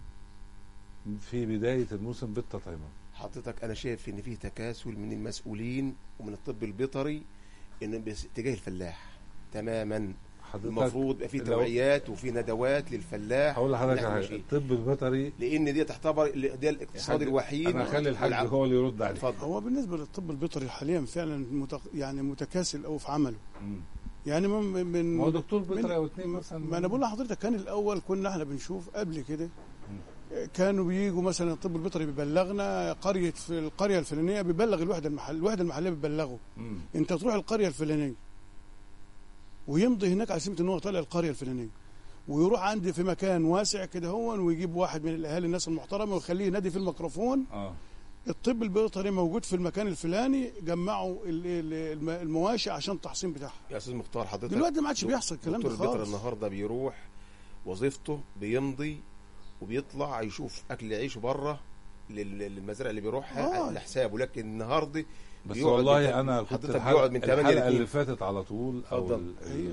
Speaker 1: في بدايه الموسم بالتطعيمات
Speaker 12: حضرتك انا شايف ان في تكاسل من المسؤولين ومن الطب البيطري ان بس- تجاه الفلاح تماما
Speaker 1: حضرتك
Speaker 12: المفروض يبقى في
Speaker 1: لو-
Speaker 12: توعيات وفي ندوات للفلاح
Speaker 1: هقول لحضرتك
Speaker 12: نعمل
Speaker 1: حاجه
Speaker 12: شيء.
Speaker 1: الطب البيطري
Speaker 12: لان دي تعتبر ده الاقتصاد
Speaker 1: حاج-
Speaker 12: الوحيد
Speaker 1: انا اخلي الحاج
Speaker 12: والع-
Speaker 1: هو اللي يرد عليك
Speaker 12: اتفضل
Speaker 2: هو بالنسبه للطب البيطري حاليا فعلا متق... يعني متكاسل قوي في عمله
Speaker 1: مم.
Speaker 2: يعني من من
Speaker 1: ما هو دكتور
Speaker 2: من-
Speaker 1: بيطري او اتنين مثلا
Speaker 2: ما انا بقول لحضرتك كان الاول كنا احنا بنشوف قبل كده كانوا بيجوا مثلا الطب البيطري بيبلغنا قريه في القريه الفلانيه بيبلغ الوحده المحل الوحده المحليه بتبلغه
Speaker 1: مم.
Speaker 2: انت تروح القريه الفلانيه ويمضي هناك على سمه ان هو طالع القريه الفلانيه ويروح عندي في مكان واسع كده هو ويجيب واحد من الاهالي الناس المحترمه ويخليه ينادي في الميكروفون
Speaker 1: اه
Speaker 2: الطب البيطري موجود في المكان الفلاني جمعوا ال- ال- الم- المواشي عشان التحصين بتاعها
Speaker 12: يا استاذ مختار حضرتك
Speaker 2: دلوقتي ما عادش بيحصل الكلام ده
Speaker 12: دكتور البيطري
Speaker 2: خالص
Speaker 12: النهارده بيروح وظيفته بيمضي وبيطلع يشوف اكل يعيشه بره لل- للمزارع اللي بيروحها
Speaker 2: آه.
Speaker 12: على حسابه لكن النهارده
Speaker 1: بس
Speaker 12: بيقعد من
Speaker 1: والله
Speaker 12: تم-
Speaker 1: انا كنت
Speaker 12: حضرتك
Speaker 1: الحلقه,
Speaker 12: بيقعد من 8 ل
Speaker 1: الحلقة
Speaker 12: 2
Speaker 1: اللي فاتت على طول او
Speaker 12: اتفضل.
Speaker 1: ال- ال-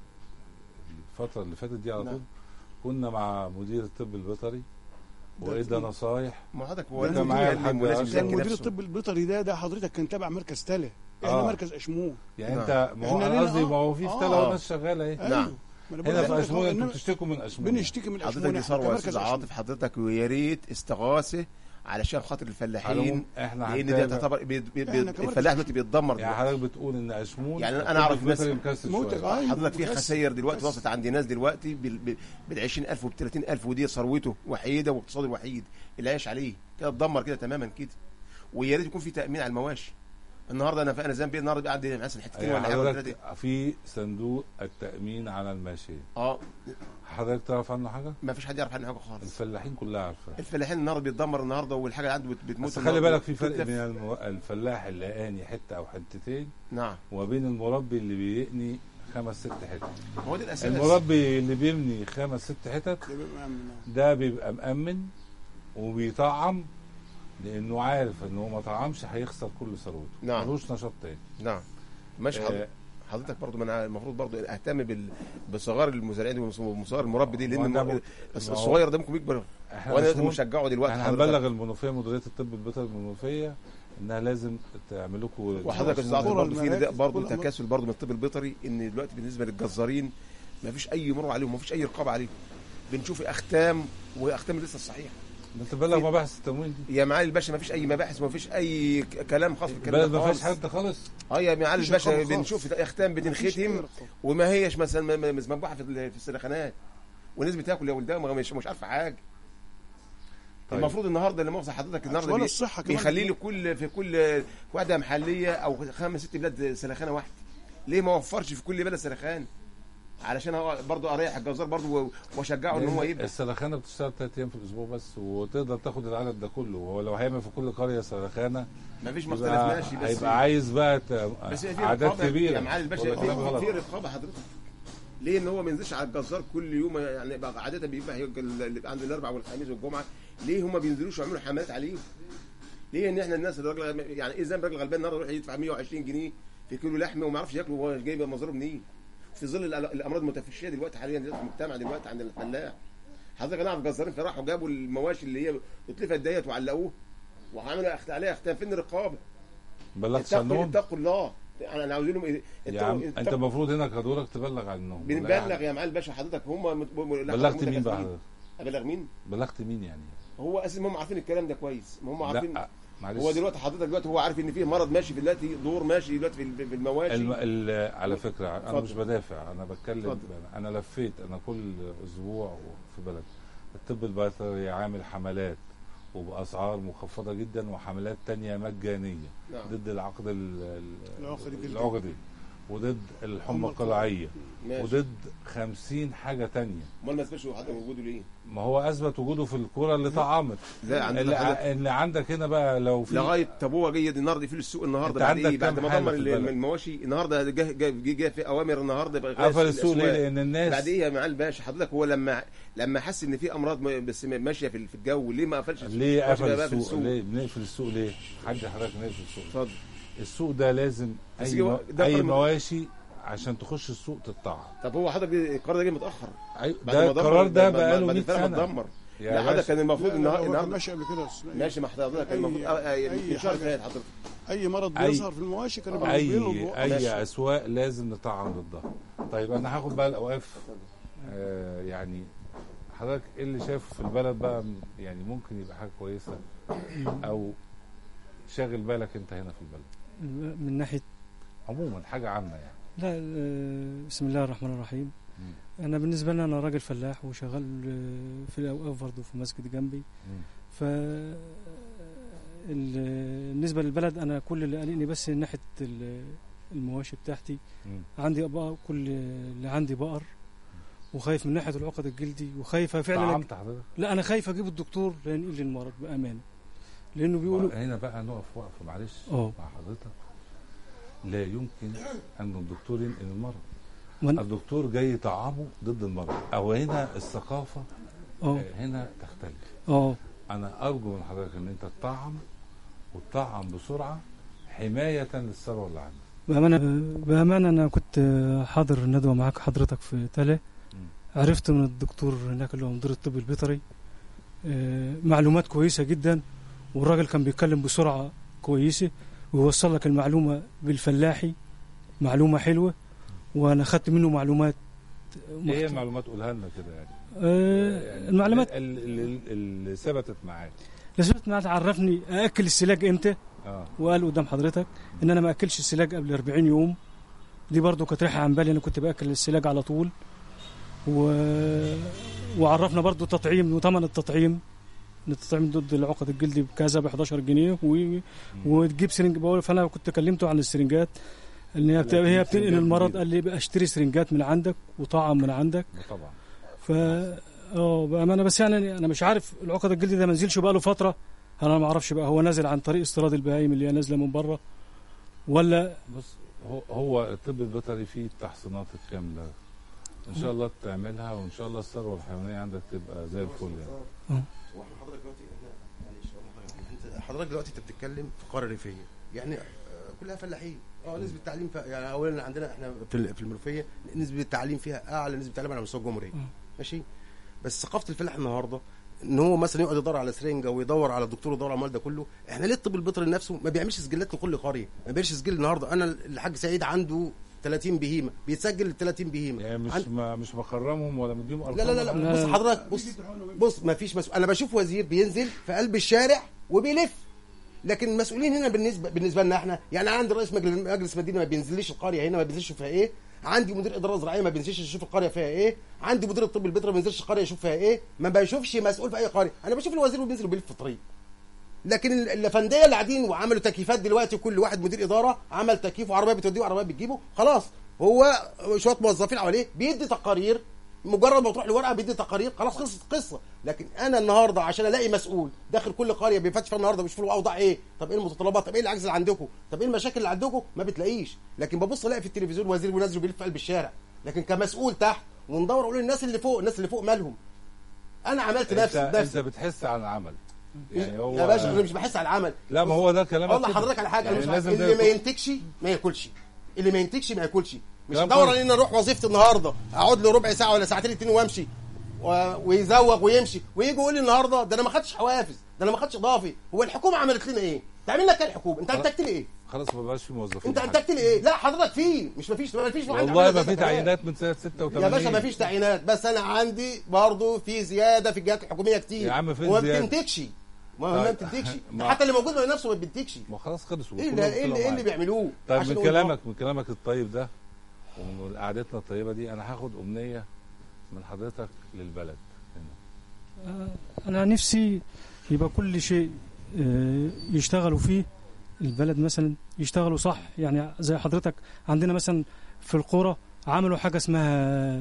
Speaker 1: الفتره اللي فاتت دي على طول كنا مع مدير الطب البيطري وادى نصايح
Speaker 12: ما حضرتك هو
Speaker 1: وانت
Speaker 12: لازم
Speaker 1: معايا
Speaker 12: يتكلم
Speaker 1: الحاج
Speaker 12: ولازم
Speaker 1: أشرف.
Speaker 2: كان
Speaker 12: يزكي
Speaker 2: مدير
Speaker 12: نفسه.
Speaker 2: الطب البيطري ده ده حضرتك كان تابع مركز تله احنا
Speaker 1: آه.
Speaker 2: مركز اشمون
Speaker 1: يعني
Speaker 12: نعم.
Speaker 1: انت ما هو
Speaker 2: إحنا
Speaker 1: انا
Speaker 2: لينا-
Speaker 1: قصدي ما هو في في
Speaker 2: آه.
Speaker 1: تلا وناس شغاله اهي
Speaker 2: أيوه.
Speaker 12: نعم.
Speaker 2: ما أنا بقول
Speaker 1: هنا
Speaker 2: لك
Speaker 1: في اشمون انتوا
Speaker 2: إنما
Speaker 1: بتشتكوا من اشمون
Speaker 2: بنشتكي من
Speaker 12: حضرتك
Speaker 2: اشمون
Speaker 12: دي
Speaker 2: إحنا
Speaker 12: ثروه يا
Speaker 2: كمركز
Speaker 12: استاذ
Speaker 2: أشمون.
Speaker 12: عاطف حضرتك ويا ريت استغاثه علشان خاطر
Speaker 1: على
Speaker 12: الفلاحين
Speaker 1: العموم احنا
Speaker 12: لان دي
Speaker 1: هنتابع.
Speaker 12: تعتبر بي- بي- بي-
Speaker 2: إحنا كمركز
Speaker 12: الفلاح دلوقتي بيتدمر
Speaker 1: يعني
Speaker 12: دلوقتي.
Speaker 1: حضرتك بتقول ان اشمون
Speaker 12: يعني أنا
Speaker 1: الطب
Speaker 12: أعرف ناس
Speaker 1: البيطري مكسر
Speaker 2: منتج
Speaker 1: شوية.
Speaker 2: آه.
Speaker 12: حضرتك في
Speaker 2: بس-
Speaker 12: خسائر دلوقتي
Speaker 2: بس.
Speaker 12: وصلت عند ناس دلوقتي بال بال 20000 وب 30000 ودي ثروته وحيده واقتصاده الوحيد اللي عايش عليه كده اتدمر كده تماما كده ويا ريت يكون في تامين على المواشي النهارده انا انا ذنبي النهارده بقى عندي مثلا حتتين
Speaker 1: يعني
Speaker 12: ولا حاجه ولا ثلاثة.
Speaker 1: حضرتك في صندوق التامين على الماشيه
Speaker 12: اه
Speaker 1: حضرتك تعرف عنه حاجه
Speaker 12: ما فيش حد يعرف عنه حاجه خالص
Speaker 1: الفلاحين كلها عارفه
Speaker 12: الفلاحين النهارده بيتدمر النهارده والحاجه اللي عنده بت- بتموت
Speaker 1: بس خلي
Speaker 12: النهاردة.
Speaker 1: بالك في فرق
Speaker 12: بتتلف.
Speaker 1: بين المو... الفلاح اللي قاني حته او حتتين
Speaker 12: نعم
Speaker 1: وبين المربي اللي بيقني خمس ست حتت
Speaker 12: هو ده الاساس
Speaker 1: المربي اللي بيبني خمس ست حتت ده بيبقى مأمن وبيطعم لانه عارف انه ما طعمش هيخسر كل ثروته
Speaker 12: نعم.
Speaker 1: ملوش نشاط تاني
Speaker 12: نعم ماشي
Speaker 1: آه،
Speaker 12: حضرتك حضرتك برضو ما انا المفروض برضو اهتم بال... بصغار المزارعين وصغار المربي دي لان
Speaker 1: وأنا
Speaker 12: الم-
Speaker 1: ب-
Speaker 12: بس
Speaker 1: ما هو-
Speaker 12: الصغير ده ممكن يكبر
Speaker 1: احنا
Speaker 12: وانا لازم
Speaker 1: مسؤول-
Speaker 12: مشجعه دلوقتي
Speaker 1: احنا
Speaker 12: حضرتك.
Speaker 1: هنبلغ المنوفيه مديريه الطب البيطري المنوفيه انها لازم تعمل لكم
Speaker 12: وحضرتك يا استاذ عاطف
Speaker 2: كرة
Speaker 12: برضه في
Speaker 2: المراكز،
Speaker 12: نداء برضه
Speaker 2: كل أمر-
Speaker 12: تكاسل برضه من الطب البيطري ان دلوقتي بالنسبه للجزارين ما فيش اي مرور عليهم ما فيش اي رقابه عليهم بنشوف اختام واختام لسه الصحيحه
Speaker 1: انت تبلغ مباحث التموين دي
Speaker 12: يا معالي الباشا ما فيش اي مباحث ما فيش اي ك- كلام خاص بالكلام
Speaker 1: البلد
Speaker 12: ده
Speaker 1: ما فيهاش
Speaker 12: خالص.
Speaker 1: حد خالص
Speaker 12: اه يا معالي
Speaker 2: مفيش
Speaker 12: الباشا
Speaker 2: رقابة خالص.
Speaker 12: بنشوف اختام
Speaker 2: مفيش أي
Speaker 12: بتنختم
Speaker 2: رقابة.
Speaker 12: وما هيش مثلا م- م- مذبوحه في ال- في السلخانات والناس بتاكل يا ولدها ما- مش مش عارفه حاجه
Speaker 1: طيب.
Speaker 12: المفروض النهارده اللي مؤاخذه حضرتك النهارده
Speaker 2: ولا
Speaker 12: بي-
Speaker 2: الصحة كمان.
Speaker 12: بيخلي لي كل في كل وحده محليه او خمس ست بلاد سلخانه واحده ليه ما وفرش في كل بلد سلخان علشان هو برضه اريح الجزار برضه و- واشجعه ان هو يبدا
Speaker 1: السلخانه بتشتغل ثلاث ايام في الاسبوع بس وتقدر تاخد العدد ده كله وهو لو هيعمل في كل قريه سلخانه
Speaker 12: ما فيش ما
Speaker 1: يبقى-
Speaker 12: اختلفناش بس
Speaker 1: هيبقى عايز بقى ت-
Speaker 12: بس هي في
Speaker 1: اعداد
Speaker 12: رقابة
Speaker 1: كبيره
Speaker 12: يا معالي الباشا
Speaker 1: ولا
Speaker 12: في,
Speaker 1: كلام غلط؟
Speaker 12: في رقابه حضرتك ليه ان هو ما ينزلش على الجزار كل يوم يعني بقى عاده بيبقى هي- اللي بيبقى عند الاربع والخميس والجمعه ليه هم ما بينزلوش ويعملوا حملات عليه؟ ليه ان احنا الناس الراجل يعني ايه ذنب راجل غلبان النهارده يروح يدفع 120 جنيه في كيلو لحمه وما يعرفش ياكله وهو جايب مصدره منين؟ في ظل الأ- الامراض المتفشيه دلوقتي حاليا دلوقتي في المجتمع دلوقتي عند الفلاح حضرتك انا اعرف جزارين فراحوا جابوا المواشي اللي هي اتلفت ديت وعلقوه وعملوا أخت- عليها اختام فين الرقابه؟
Speaker 1: بلغت
Speaker 12: اتقوا
Speaker 1: عنهم
Speaker 12: اتقوا الله انا انا عاوز لهم إيه؟
Speaker 1: يا عم انت المفروض هنا كدورك تبلغ عنهم ولا
Speaker 12: بنبلغ
Speaker 1: يعني
Speaker 12: يا معالي الباشا حضرتك هم مت- م- لا،
Speaker 1: بلغت
Speaker 12: حضرتك
Speaker 1: مين بقى
Speaker 12: متكافئين.
Speaker 1: حضرتك؟
Speaker 12: ابلغ مين؟
Speaker 1: بلغت مين يعني؟
Speaker 12: هو اساسا هم عارفين الكلام ده كويس ما هم عارفين
Speaker 1: لا معلش
Speaker 12: هو دلوقتي حضرتك دلوقتي هو عارف ان في مرض ماشي في دلوقتي دور ماشي دلوقتي في الم- في المواشي
Speaker 1: الم... ال... على فكره انا
Speaker 12: اتفضل.
Speaker 1: مش بدافع انا بتكلم
Speaker 12: اتفضل.
Speaker 1: انا لفيت انا كل اسبوع في بلد الطب البيطري عامل حملات وباسعار مخفضه جدا وحملات تانية مجانيه
Speaker 12: نعم.
Speaker 1: ضد العقد ال... ال-
Speaker 2: العقد الجلدي.
Speaker 1: العقدي وضد الحمى القلعيه
Speaker 12: ماشي.
Speaker 1: وضد خمسين حاجه تانية
Speaker 12: امال ما اثبتش حضرتك وجوده ليه؟
Speaker 1: ما هو اثبت وجوده في الكوره اللي طعمت
Speaker 12: لا، عندنا
Speaker 1: اللي,
Speaker 12: حضرتك-
Speaker 1: اللي عندك هنا بقى لو في
Speaker 12: لغايه طب هو جاي النهارده يقفل السوق
Speaker 1: أنت
Speaker 12: النهارده بعد
Speaker 1: عندك
Speaker 12: ايه؟ بعد
Speaker 1: كام
Speaker 12: ما
Speaker 1: حالة
Speaker 12: دمر
Speaker 1: في
Speaker 12: ال-
Speaker 1: البلد؟
Speaker 12: المواشي النهارده جه جه جه, جه في اوامر النهارده بقى
Speaker 1: قفل السوق ليه؟ لان الناس
Speaker 12: بعد ايه يا معالي الباشا حضرتك هو لما لما حس ان في امراض م- بس ماشيه في في الجو ليه ما قفلش
Speaker 1: ليه
Speaker 12: المواشي
Speaker 1: قفل
Speaker 12: بقى في
Speaker 1: السوق ليه بنقفل السوق ليه حد حضرتك نقفل السوق
Speaker 12: اتفضل
Speaker 1: السوق ده لازم
Speaker 12: بس
Speaker 1: اي
Speaker 12: هو
Speaker 1: مو...
Speaker 12: ده
Speaker 1: اي
Speaker 12: قرار-
Speaker 1: مواشي عشان تخش السوق تتطعم
Speaker 12: طب هو حضرتك القرار ده جه متاخر
Speaker 1: أي...
Speaker 12: بعد
Speaker 1: ده
Speaker 12: ما دمر-
Speaker 1: القرار ده
Speaker 12: بعد ما-
Speaker 1: بقاله
Speaker 12: بعد
Speaker 1: 100
Speaker 12: الفرق ما
Speaker 1: سنه
Speaker 12: اتدمر
Speaker 1: يا
Speaker 12: لا حضرتك
Speaker 1: باشا.
Speaker 12: كان المفروض
Speaker 2: لا، لا، هو كان
Speaker 12: النهارده
Speaker 2: ماشي قبل كده يا أستاذ.
Speaker 12: ماشي مع حضرتك كان
Speaker 2: أي-
Speaker 12: المفروض آه، آه،
Speaker 2: أي
Speaker 12: من شهر
Speaker 2: حاجة.
Speaker 12: فات حضرتك
Speaker 2: اي مرض
Speaker 1: أي-
Speaker 2: بيظهر في المواشي كانوا
Speaker 1: اي
Speaker 2: بينقلوا
Speaker 1: اي
Speaker 12: ماشي.
Speaker 1: اسواق لازم نطعم ضدها طيب انا هاخد بقى الاوقاف آه يعني حضرتك ايه اللي شايفه في البلد بقى م- يعني ممكن يبقى حاجه كويسه او شاغل بالك انت هنا في البلد
Speaker 13: من ناحيه
Speaker 1: عموما حاجه عامه يعني
Speaker 13: لا آه، بسم الله الرحمن الرحيم
Speaker 1: مم.
Speaker 13: انا بالنسبه لي انا راجل فلاح وشغال آه، في الاوقاف برضه في مسجد جنبي
Speaker 1: مم.
Speaker 13: ف ال- بالنسبه للبلد انا كل اللي قلقني بس ناحيه ال- المواشي بتاعتي
Speaker 1: مم.
Speaker 13: عندي بقى كل اللي عندي بقر وخايف من ناحيه العقد الجلدي وخايفه فعلا
Speaker 1: طعمت حضرتك
Speaker 13: لا انا خايف اجيب الدكتور لا ينقل لي المرض بامانه لانه بيقولوا
Speaker 1: هنا بقى نقف وقفه معلش
Speaker 13: اه.
Speaker 1: مع حضرتك لا يمكن ان الدكتور ينقل المرض
Speaker 13: من-
Speaker 1: الدكتور جاي يطعمه ضد المرض او هنا الثقافه
Speaker 13: اه
Speaker 1: آه، هنا تختلف
Speaker 13: اه
Speaker 1: انا ارجو من حضرتك ان انت تطعم وتطعم بسرعه حمايه للثروه اللي عندك
Speaker 13: بأمانة بأمانة أنا كنت حاضر الندوة معاك حضرتك في تلا عرفت من الدكتور هناك اللي هو مدير الطب البيطري آه، معلومات كويسة جدا والراجل كان بيتكلم بسرعة كويسة ويوصل لك المعلومة بالفلاحي معلومة حلوة وأنا أخدت منه معلومات
Speaker 1: ايه
Speaker 13: محت-
Speaker 1: المعلومات قولها لنا كده يعني
Speaker 13: آه،
Speaker 1: يعني
Speaker 13: المعلومات
Speaker 1: ال- ال- اللي ثبتت معاك
Speaker 13: لازم ما تعرفني أأكل السلاج إمتى
Speaker 1: اه
Speaker 13: وقال قدام حضرتك ان انا ما اكلش السلاج قبل 40 يوم دي برضو كانت رايحه عن بالي انا كنت باكل السلاج على طول و... وعرفنا برضو تطعيم وثمن التطعيم ان التطعيم ضد العقد الجلدي بكذا ب 11 جنيه و... وتجيب سرنج بقول فانا كنت كلمته عن السرنجات ان هي بت... هي بتنقل المرض قال لي بقى اشتري سرنجات من عندك وطعم من عندك
Speaker 1: طبعا
Speaker 13: ف اه بامانه بس يعني انا مش عارف العقد الجلدي ده ما نزلش بقى له فتره انا ما اعرفش بقى هو نازل عن طريق استيراد البهايم اللي هي نازله من بره ولا
Speaker 1: بص هو هو الطب البيطري فيه التحصينات الكامله ان شاء الله تعملها وان شاء الله الثروه الحيوانيه عندك تبقى زي الفل يعني
Speaker 11: واحنا حضرتك دلوقتي احنا معلش أقول لحضرتك، انت حضرتك دلوقتي انت بتتكلم في قريه ريفيه يعني آه، كلها فلاحين اه نسبه التعليم فيها يعني اولا عندنا احنا في ال- في المنوفيه نسبه التعليم فيها اعلى نسبه تعليم على مستوى الجمهوريه ماشي بس ثقافه الفلاح النهارده ان هو مثلا يقعد يدور على سرنجه ويدور على الدكتور ويدور على المال ده كله احنا ليه الطب البيطري نفسه ما بيعملش سجلات لكل قريه ما بيعملش سجل النهارده انا الحاج سعيد عنده 30 بهيمه بيتسجل ال 30 بهيمه
Speaker 1: يعني مش
Speaker 11: عند-
Speaker 1: ما مش مخرمهم ولا مديهم ارقام
Speaker 11: لا لا لا,
Speaker 1: ولا
Speaker 11: لا.
Speaker 1: حاجة؟
Speaker 11: بص حضرتك بص بص ما فيش مسؤول انا بشوف وزير بينزل في قلب الشارع وبيلف لكن المسؤولين هنا بالنسبه بالنسبه لنا احنا يعني أنا عندي رئيس مجلس مجلس مدينه ما بينزليش القريه هنا ما بينزلش فيها ايه عندي مدير اداره زراعيه ما بينزلش يشوف القريه فيها ايه عندي مدير الطب البيطري ما بينزلش القريه يشوف فيها ايه ما بشوفش مسؤول في اي قريه انا بشوف الوزير وبينزل وبيلف في الطريق لكن ال- الافنديه اللي قاعدين وعملوا تكييفات دلوقتي كل واحد مدير اداره عمل تكييف وعربيه بتوديه وعربيه بتجيبه خلاص هو شويه موظفين حواليه بيدي تقارير مجرد ما تروح لورقه بيدي تقارير خلاص خلصت القصه لكن انا النهارده عشان الاقي مسؤول داخل كل قريه بيفتش فيها النهارده بيشوف الاوضاع ايه طب ايه المتطلبات طب ايه العجز اللي عندكم طب ايه المشاكل اللي عندكم ما بتلاقيش لكن ببص الاقي في التلفزيون وزير بينزل وبيلف في قلب الشارع لكن كمسؤول تحت وندور اقول الناس اللي فوق الناس اللي فوق مالهم انا عملت
Speaker 1: انت
Speaker 11: نفسي
Speaker 1: انت
Speaker 11: نفسي
Speaker 1: بتحس عن العمل يعني هو
Speaker 11: يا باشا انا مش بحس على العمل
Speaker 1: لا ما هو ده كلامك
Speaker 11: اقول
Speaker 1: كده.
Speaker 11: لحضرتك على حاجه
Speaker 1: يعني
Speaker 11: انا مش عارف.
Speaker 1: لازم ده
Speaker 11: اللي ما
Speaker 1: يكون-
Speaker 11: ينتجش ما ياكلش اللي ما ينتجش ما ياكلش مش
Speaker 1: كلام
Speaker 11: ادور
Speaker 1: كويس.
Speaker 11: ان انا اروح وظيفتي النهارده اقعد له ربع ساعه ولا ساعتين اتنين وامشي و- ويزوغ ويمشي ويجي يقول لي النهارده ده انا ما خدتش حوافز ده انا ما خدتش اضافي هو الحكومه عملت لنا ايه؟ تعمل لك ايه الحكومه؟ انت انتجت لي ايه؟
Speaker 1: خلاص ما بقاش في موظفين
Speaker 11: انت
Speaker 1: حاجة.
Speaker 11: انتجت لي ايه لا حضرتك في مش مفيش مفيش واحد
Speaker 1: والله
Speaker 11: عمل
Speaker 1: ما
Speaker 11: زي
Speaker 1: في
Speaker 11: كمان.
Speaker 1: تعيينات من سنه 86
Speaker 11: يا باشا ما فيش تعيينات بس انا عندي برضه في زياده في الجهات الحكوميه كتير
Speaker 1: يا عم فين
Speaker 11: وما
Speaker 1: زيادة؟
Speaker 11: بتنتجش ما ما
Speaker 1: طيب.
Speaker 11: بتنتجش
Speaker 1: ما-
Speaker 11: حتى اللي موجود من نفسه ما بتنتجش
Speaker 1: ما خلاص خلصوا
Speaker 11: ايه
Speaker 1: كلهم
Speaker 11: ده ايه اللي,
Speaker 1: طلعوا
Speaker 11: إيه اللي
Speaker 1: معايا.
Speaker 11: بيعملوه
Speaker 1: طيب
Speaker 11: عشان
Speaker 1: من
Speaker 11: نقول
Speaker 1: كلامك من كلامك الطيب ده ومن قعدتنا الطيبه دي انا هاخد امنيه من حضرتك للبلد هنا.
Speaker 13: انا نفسي يبقى كل شيء آه، يشتغلوا فيه البلد مثلا يشتغلوا صح يعني زي حضرتك عندنا مثلا في القرى عملوا حاجه اسمها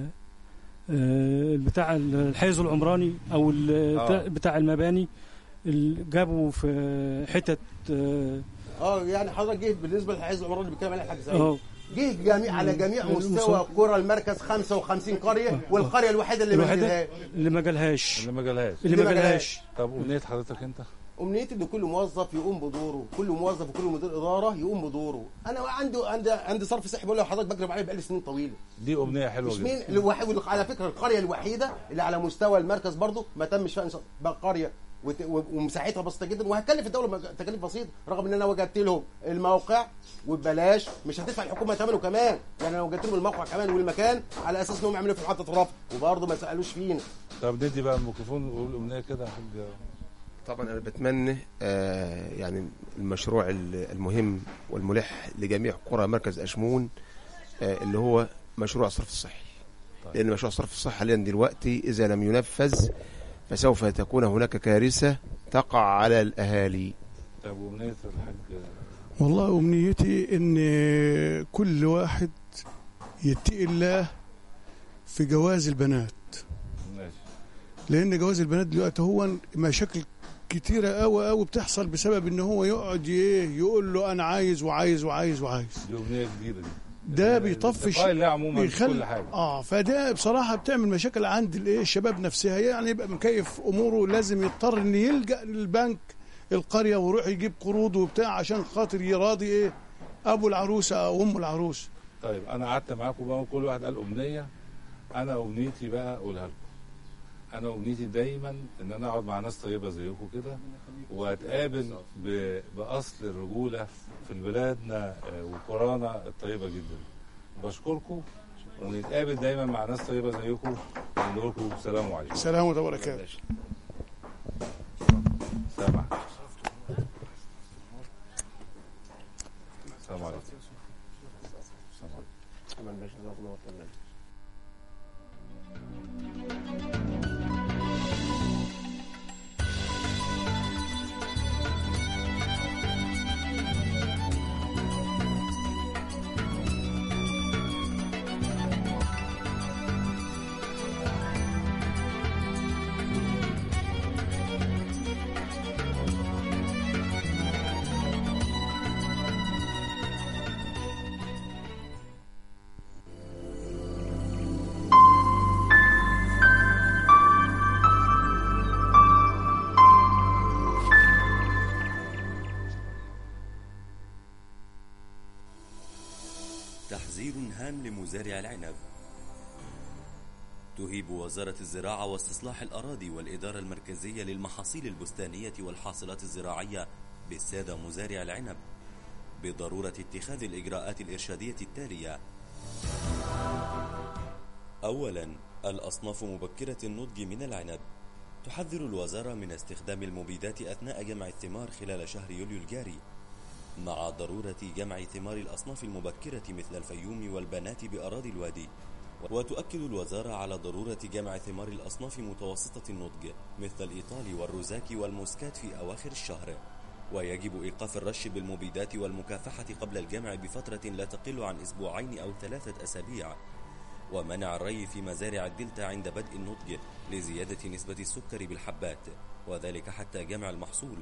Speaker 13: آه، بتاع الحيز العمراني او ال-
Speaker 11: آه.
Speaker 13: بتاع- بتاع المباني ال- جابوا في حتت آه،
Speaker 11: اه يعني حضرتك جه بالنسبه للحزب العمراني اللي بيتكلم عليه الحاج سعيد
Speaker 13: اه
Speaker 11: جه جميع على جميع مستوى قرى المركز 55 قريه والقريه الوحيده اللي ما
Speaker 13: الوحيدة
Speaker 11: نزلهاش
Speaker 13: اللي ما جالهاش
Speaker 1: اللي ما جالهاش
Speaker 13: اللي ما جالهاش
Speaker 1: طب امنيه حضرتك انت
Speaker 11: امنيتي ان كل موظف يقوم بدوره كل موظف وكل مدير اداره يقوم بدوره انا عندي عندي عندي صرف صحي بقول لحضرتك بكرب عليه بقالي سنين طويله
Speaker 1: دي امنيه حلوه
Speaker 11: مش
Speaker 1: جدا
Speaker 11: مين الوحيد على فكره القريه الوحيده اللي على مستوى المركز برضه ما تمش فيها إنشاء. بقى قريه وت- و- ومساحتها بسيطه جدا وهتكلف الدوله مج- تكاليف بسيطه رغم ان انا وجدت لهم الموقع وببلاش مش هتدفع الحكومه ثمنه كمان يعني انا وجدت لهم الموقع كمان والمكان على اساس انهم يعملوا في محطه رفع وبرضه ما سالوش فينا
Speaker 1: طب ندي بقى الميكروفون ونقول امنيه كده يا حاج
Speaker 12: طبعا انا بتمنى آه يعني المشروع ال- المهم والملح لجميع قرى مركز اشمون آه اللي هو مشروع الصرف الصحي لان مشروع الصرف الصحي حاليا دلوقتي اذا لم ينفذ فسوف تكون هناك كارثه تقع على الاهالي
Speaker 1: طب امنيه الحاج
Speaker 2: والله أمنيتي إن كل واحد يتقي الله في جواز البنات
Speaker 1: ماشي
Speaker 2: لأن جواز البنات دلوقتي هو مشاكل كتيرة أوي أوي بتحصل بسبب إن هو يقعد إيه يقول له أنا عايز وعايز وعايز وعايز
Speaker 1: دي امنيه جديده دي
Speaker 2: ده بيطفش
Speaker 1: الانتقال لا عموما في كل حاجه
Speaker 2: اه فده بصراحه بتعمل مشاكل عند الايه الشباب نفسها يعني يبقى مكيف اموره لازم يضطر ان يلجا للبنك القريه ويروح يجيب قروض وبتاع عشان خاطر يراضي ايه ابو العروسه او ام العروس
Speaker 1: طيب انا قعدت معاكم بقى وكل واحد قال امنيه انا امنيتي بقى اقولها لكم انا امنيتي دايما ان انا اقعد مع ناس طيبه زيكم كده واتقابل ب- باصل الرجوله في بلادنا آه، وقرانا الطيبه جدا بشكركم ونتقابل دايما مع ناس طيبه زيكم ونقول لكم السلام عليكم
Speaker 2: سلام وبركاته
Speaker 1: سلام عليكم السلام عليكم السلام عليكم
Speaker 14: تحذير هام لمزارع العنب تهيب وزارة الزراعة واستصلاح الأراضي والإدارة المركزية للمحاصيل البستانية والحاصلات الزراعية بالسادة مزارع العنب بضرورة اتخاذ الإجراءات الإرشادية التالية أولا الأصناف مبكرة النضج من العنب تحذر الوزارة من استخدام المبيدات أثناء جمع الثمار خلال شهر يوليو الجاري مع ضرورة جمع ثمار الأصناف المبكرة مثل الفيوم والبنات بأراضي الوادي وتؤكد الوزارة على ضرورة جمع ثمار الأصناف متوسطة النضج مثل الإيطالي والروزاك والموسكات في أواخر الشهر ويجب إيقاف الرش بالمبيدات والمكافحة قبل الجمع بفترة لا تقل عن أسبوعين أو ثلاثة أسابيع ومنع الري في مزارع الدلتا عند بدء النضج لزيادة نسبة السكر بالحبات وذلك حتى جمع المحصول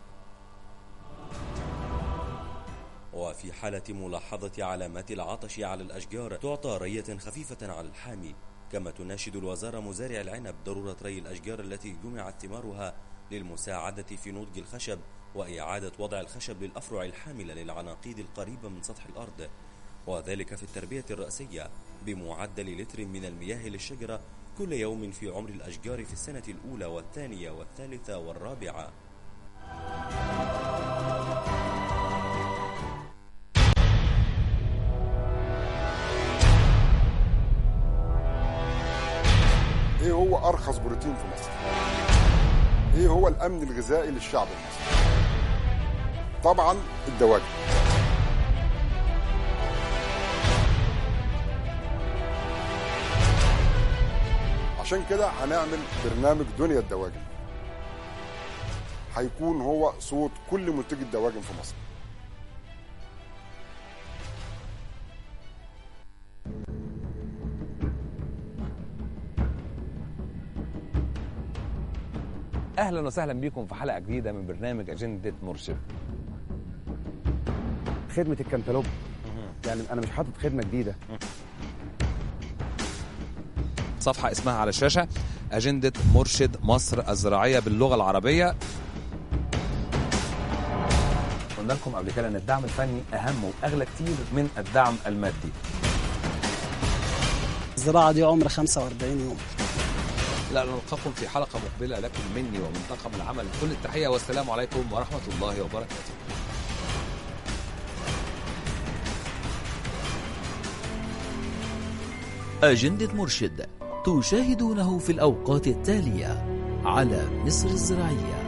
Speaker 14: وفي حالة ملاحظة علامات العطش على الأشجار تعطى رية خفيفة على الحامي كما تناشد الوزارة مزارع العنب ضرورة ري الأشجار التي جمعت ثمارها للمساعدة في نضج الخشب وإعادة وضع الخشب للأفرع الحاملة للعناقيد القريبة من سطح الأرض وذلك في التربية الرأسية بمعدل لتر من المياه للشجرة كل يوم في عمر الأشجار في السنة الأولى والثانية والثالثة والرابعة
Speaker 15: هو ارخص بروتين في مصر ايه هو الامن الغذائي للشعب المصري طبعا الدواجن عشان كده هنعمل برنامج دنيا الدواجن هيكون هو صوت كل منتجي الدواجن في مصر
Speaker 16: اهلا وسهلا بكم في حلقه جديده من برنامج اجنده مرشد
Speaker 17: خدمه الكنتالوب يعني انا مش حاطط خدمه جديده
Speaker 16: صفحه اسمها على الشاشه اجنده مرشد مصر الزراعيه باللغه العربيه قلنا لكم قبل كده ان الدعم الفني اهم واغلى كتير من الدعم المادي
Speaker 18: الزراعة دي عمر 45 يوم
Speaker 16: لا نلقاكم في حلقه مقبله لكم مني ومن طاقم العمل كل التحيه والسلام عليكم ورحمه الله وبركاته
Speaker 19: أجندة مرشد تشاهدونه في الأوقات التالية على مصر الزراعية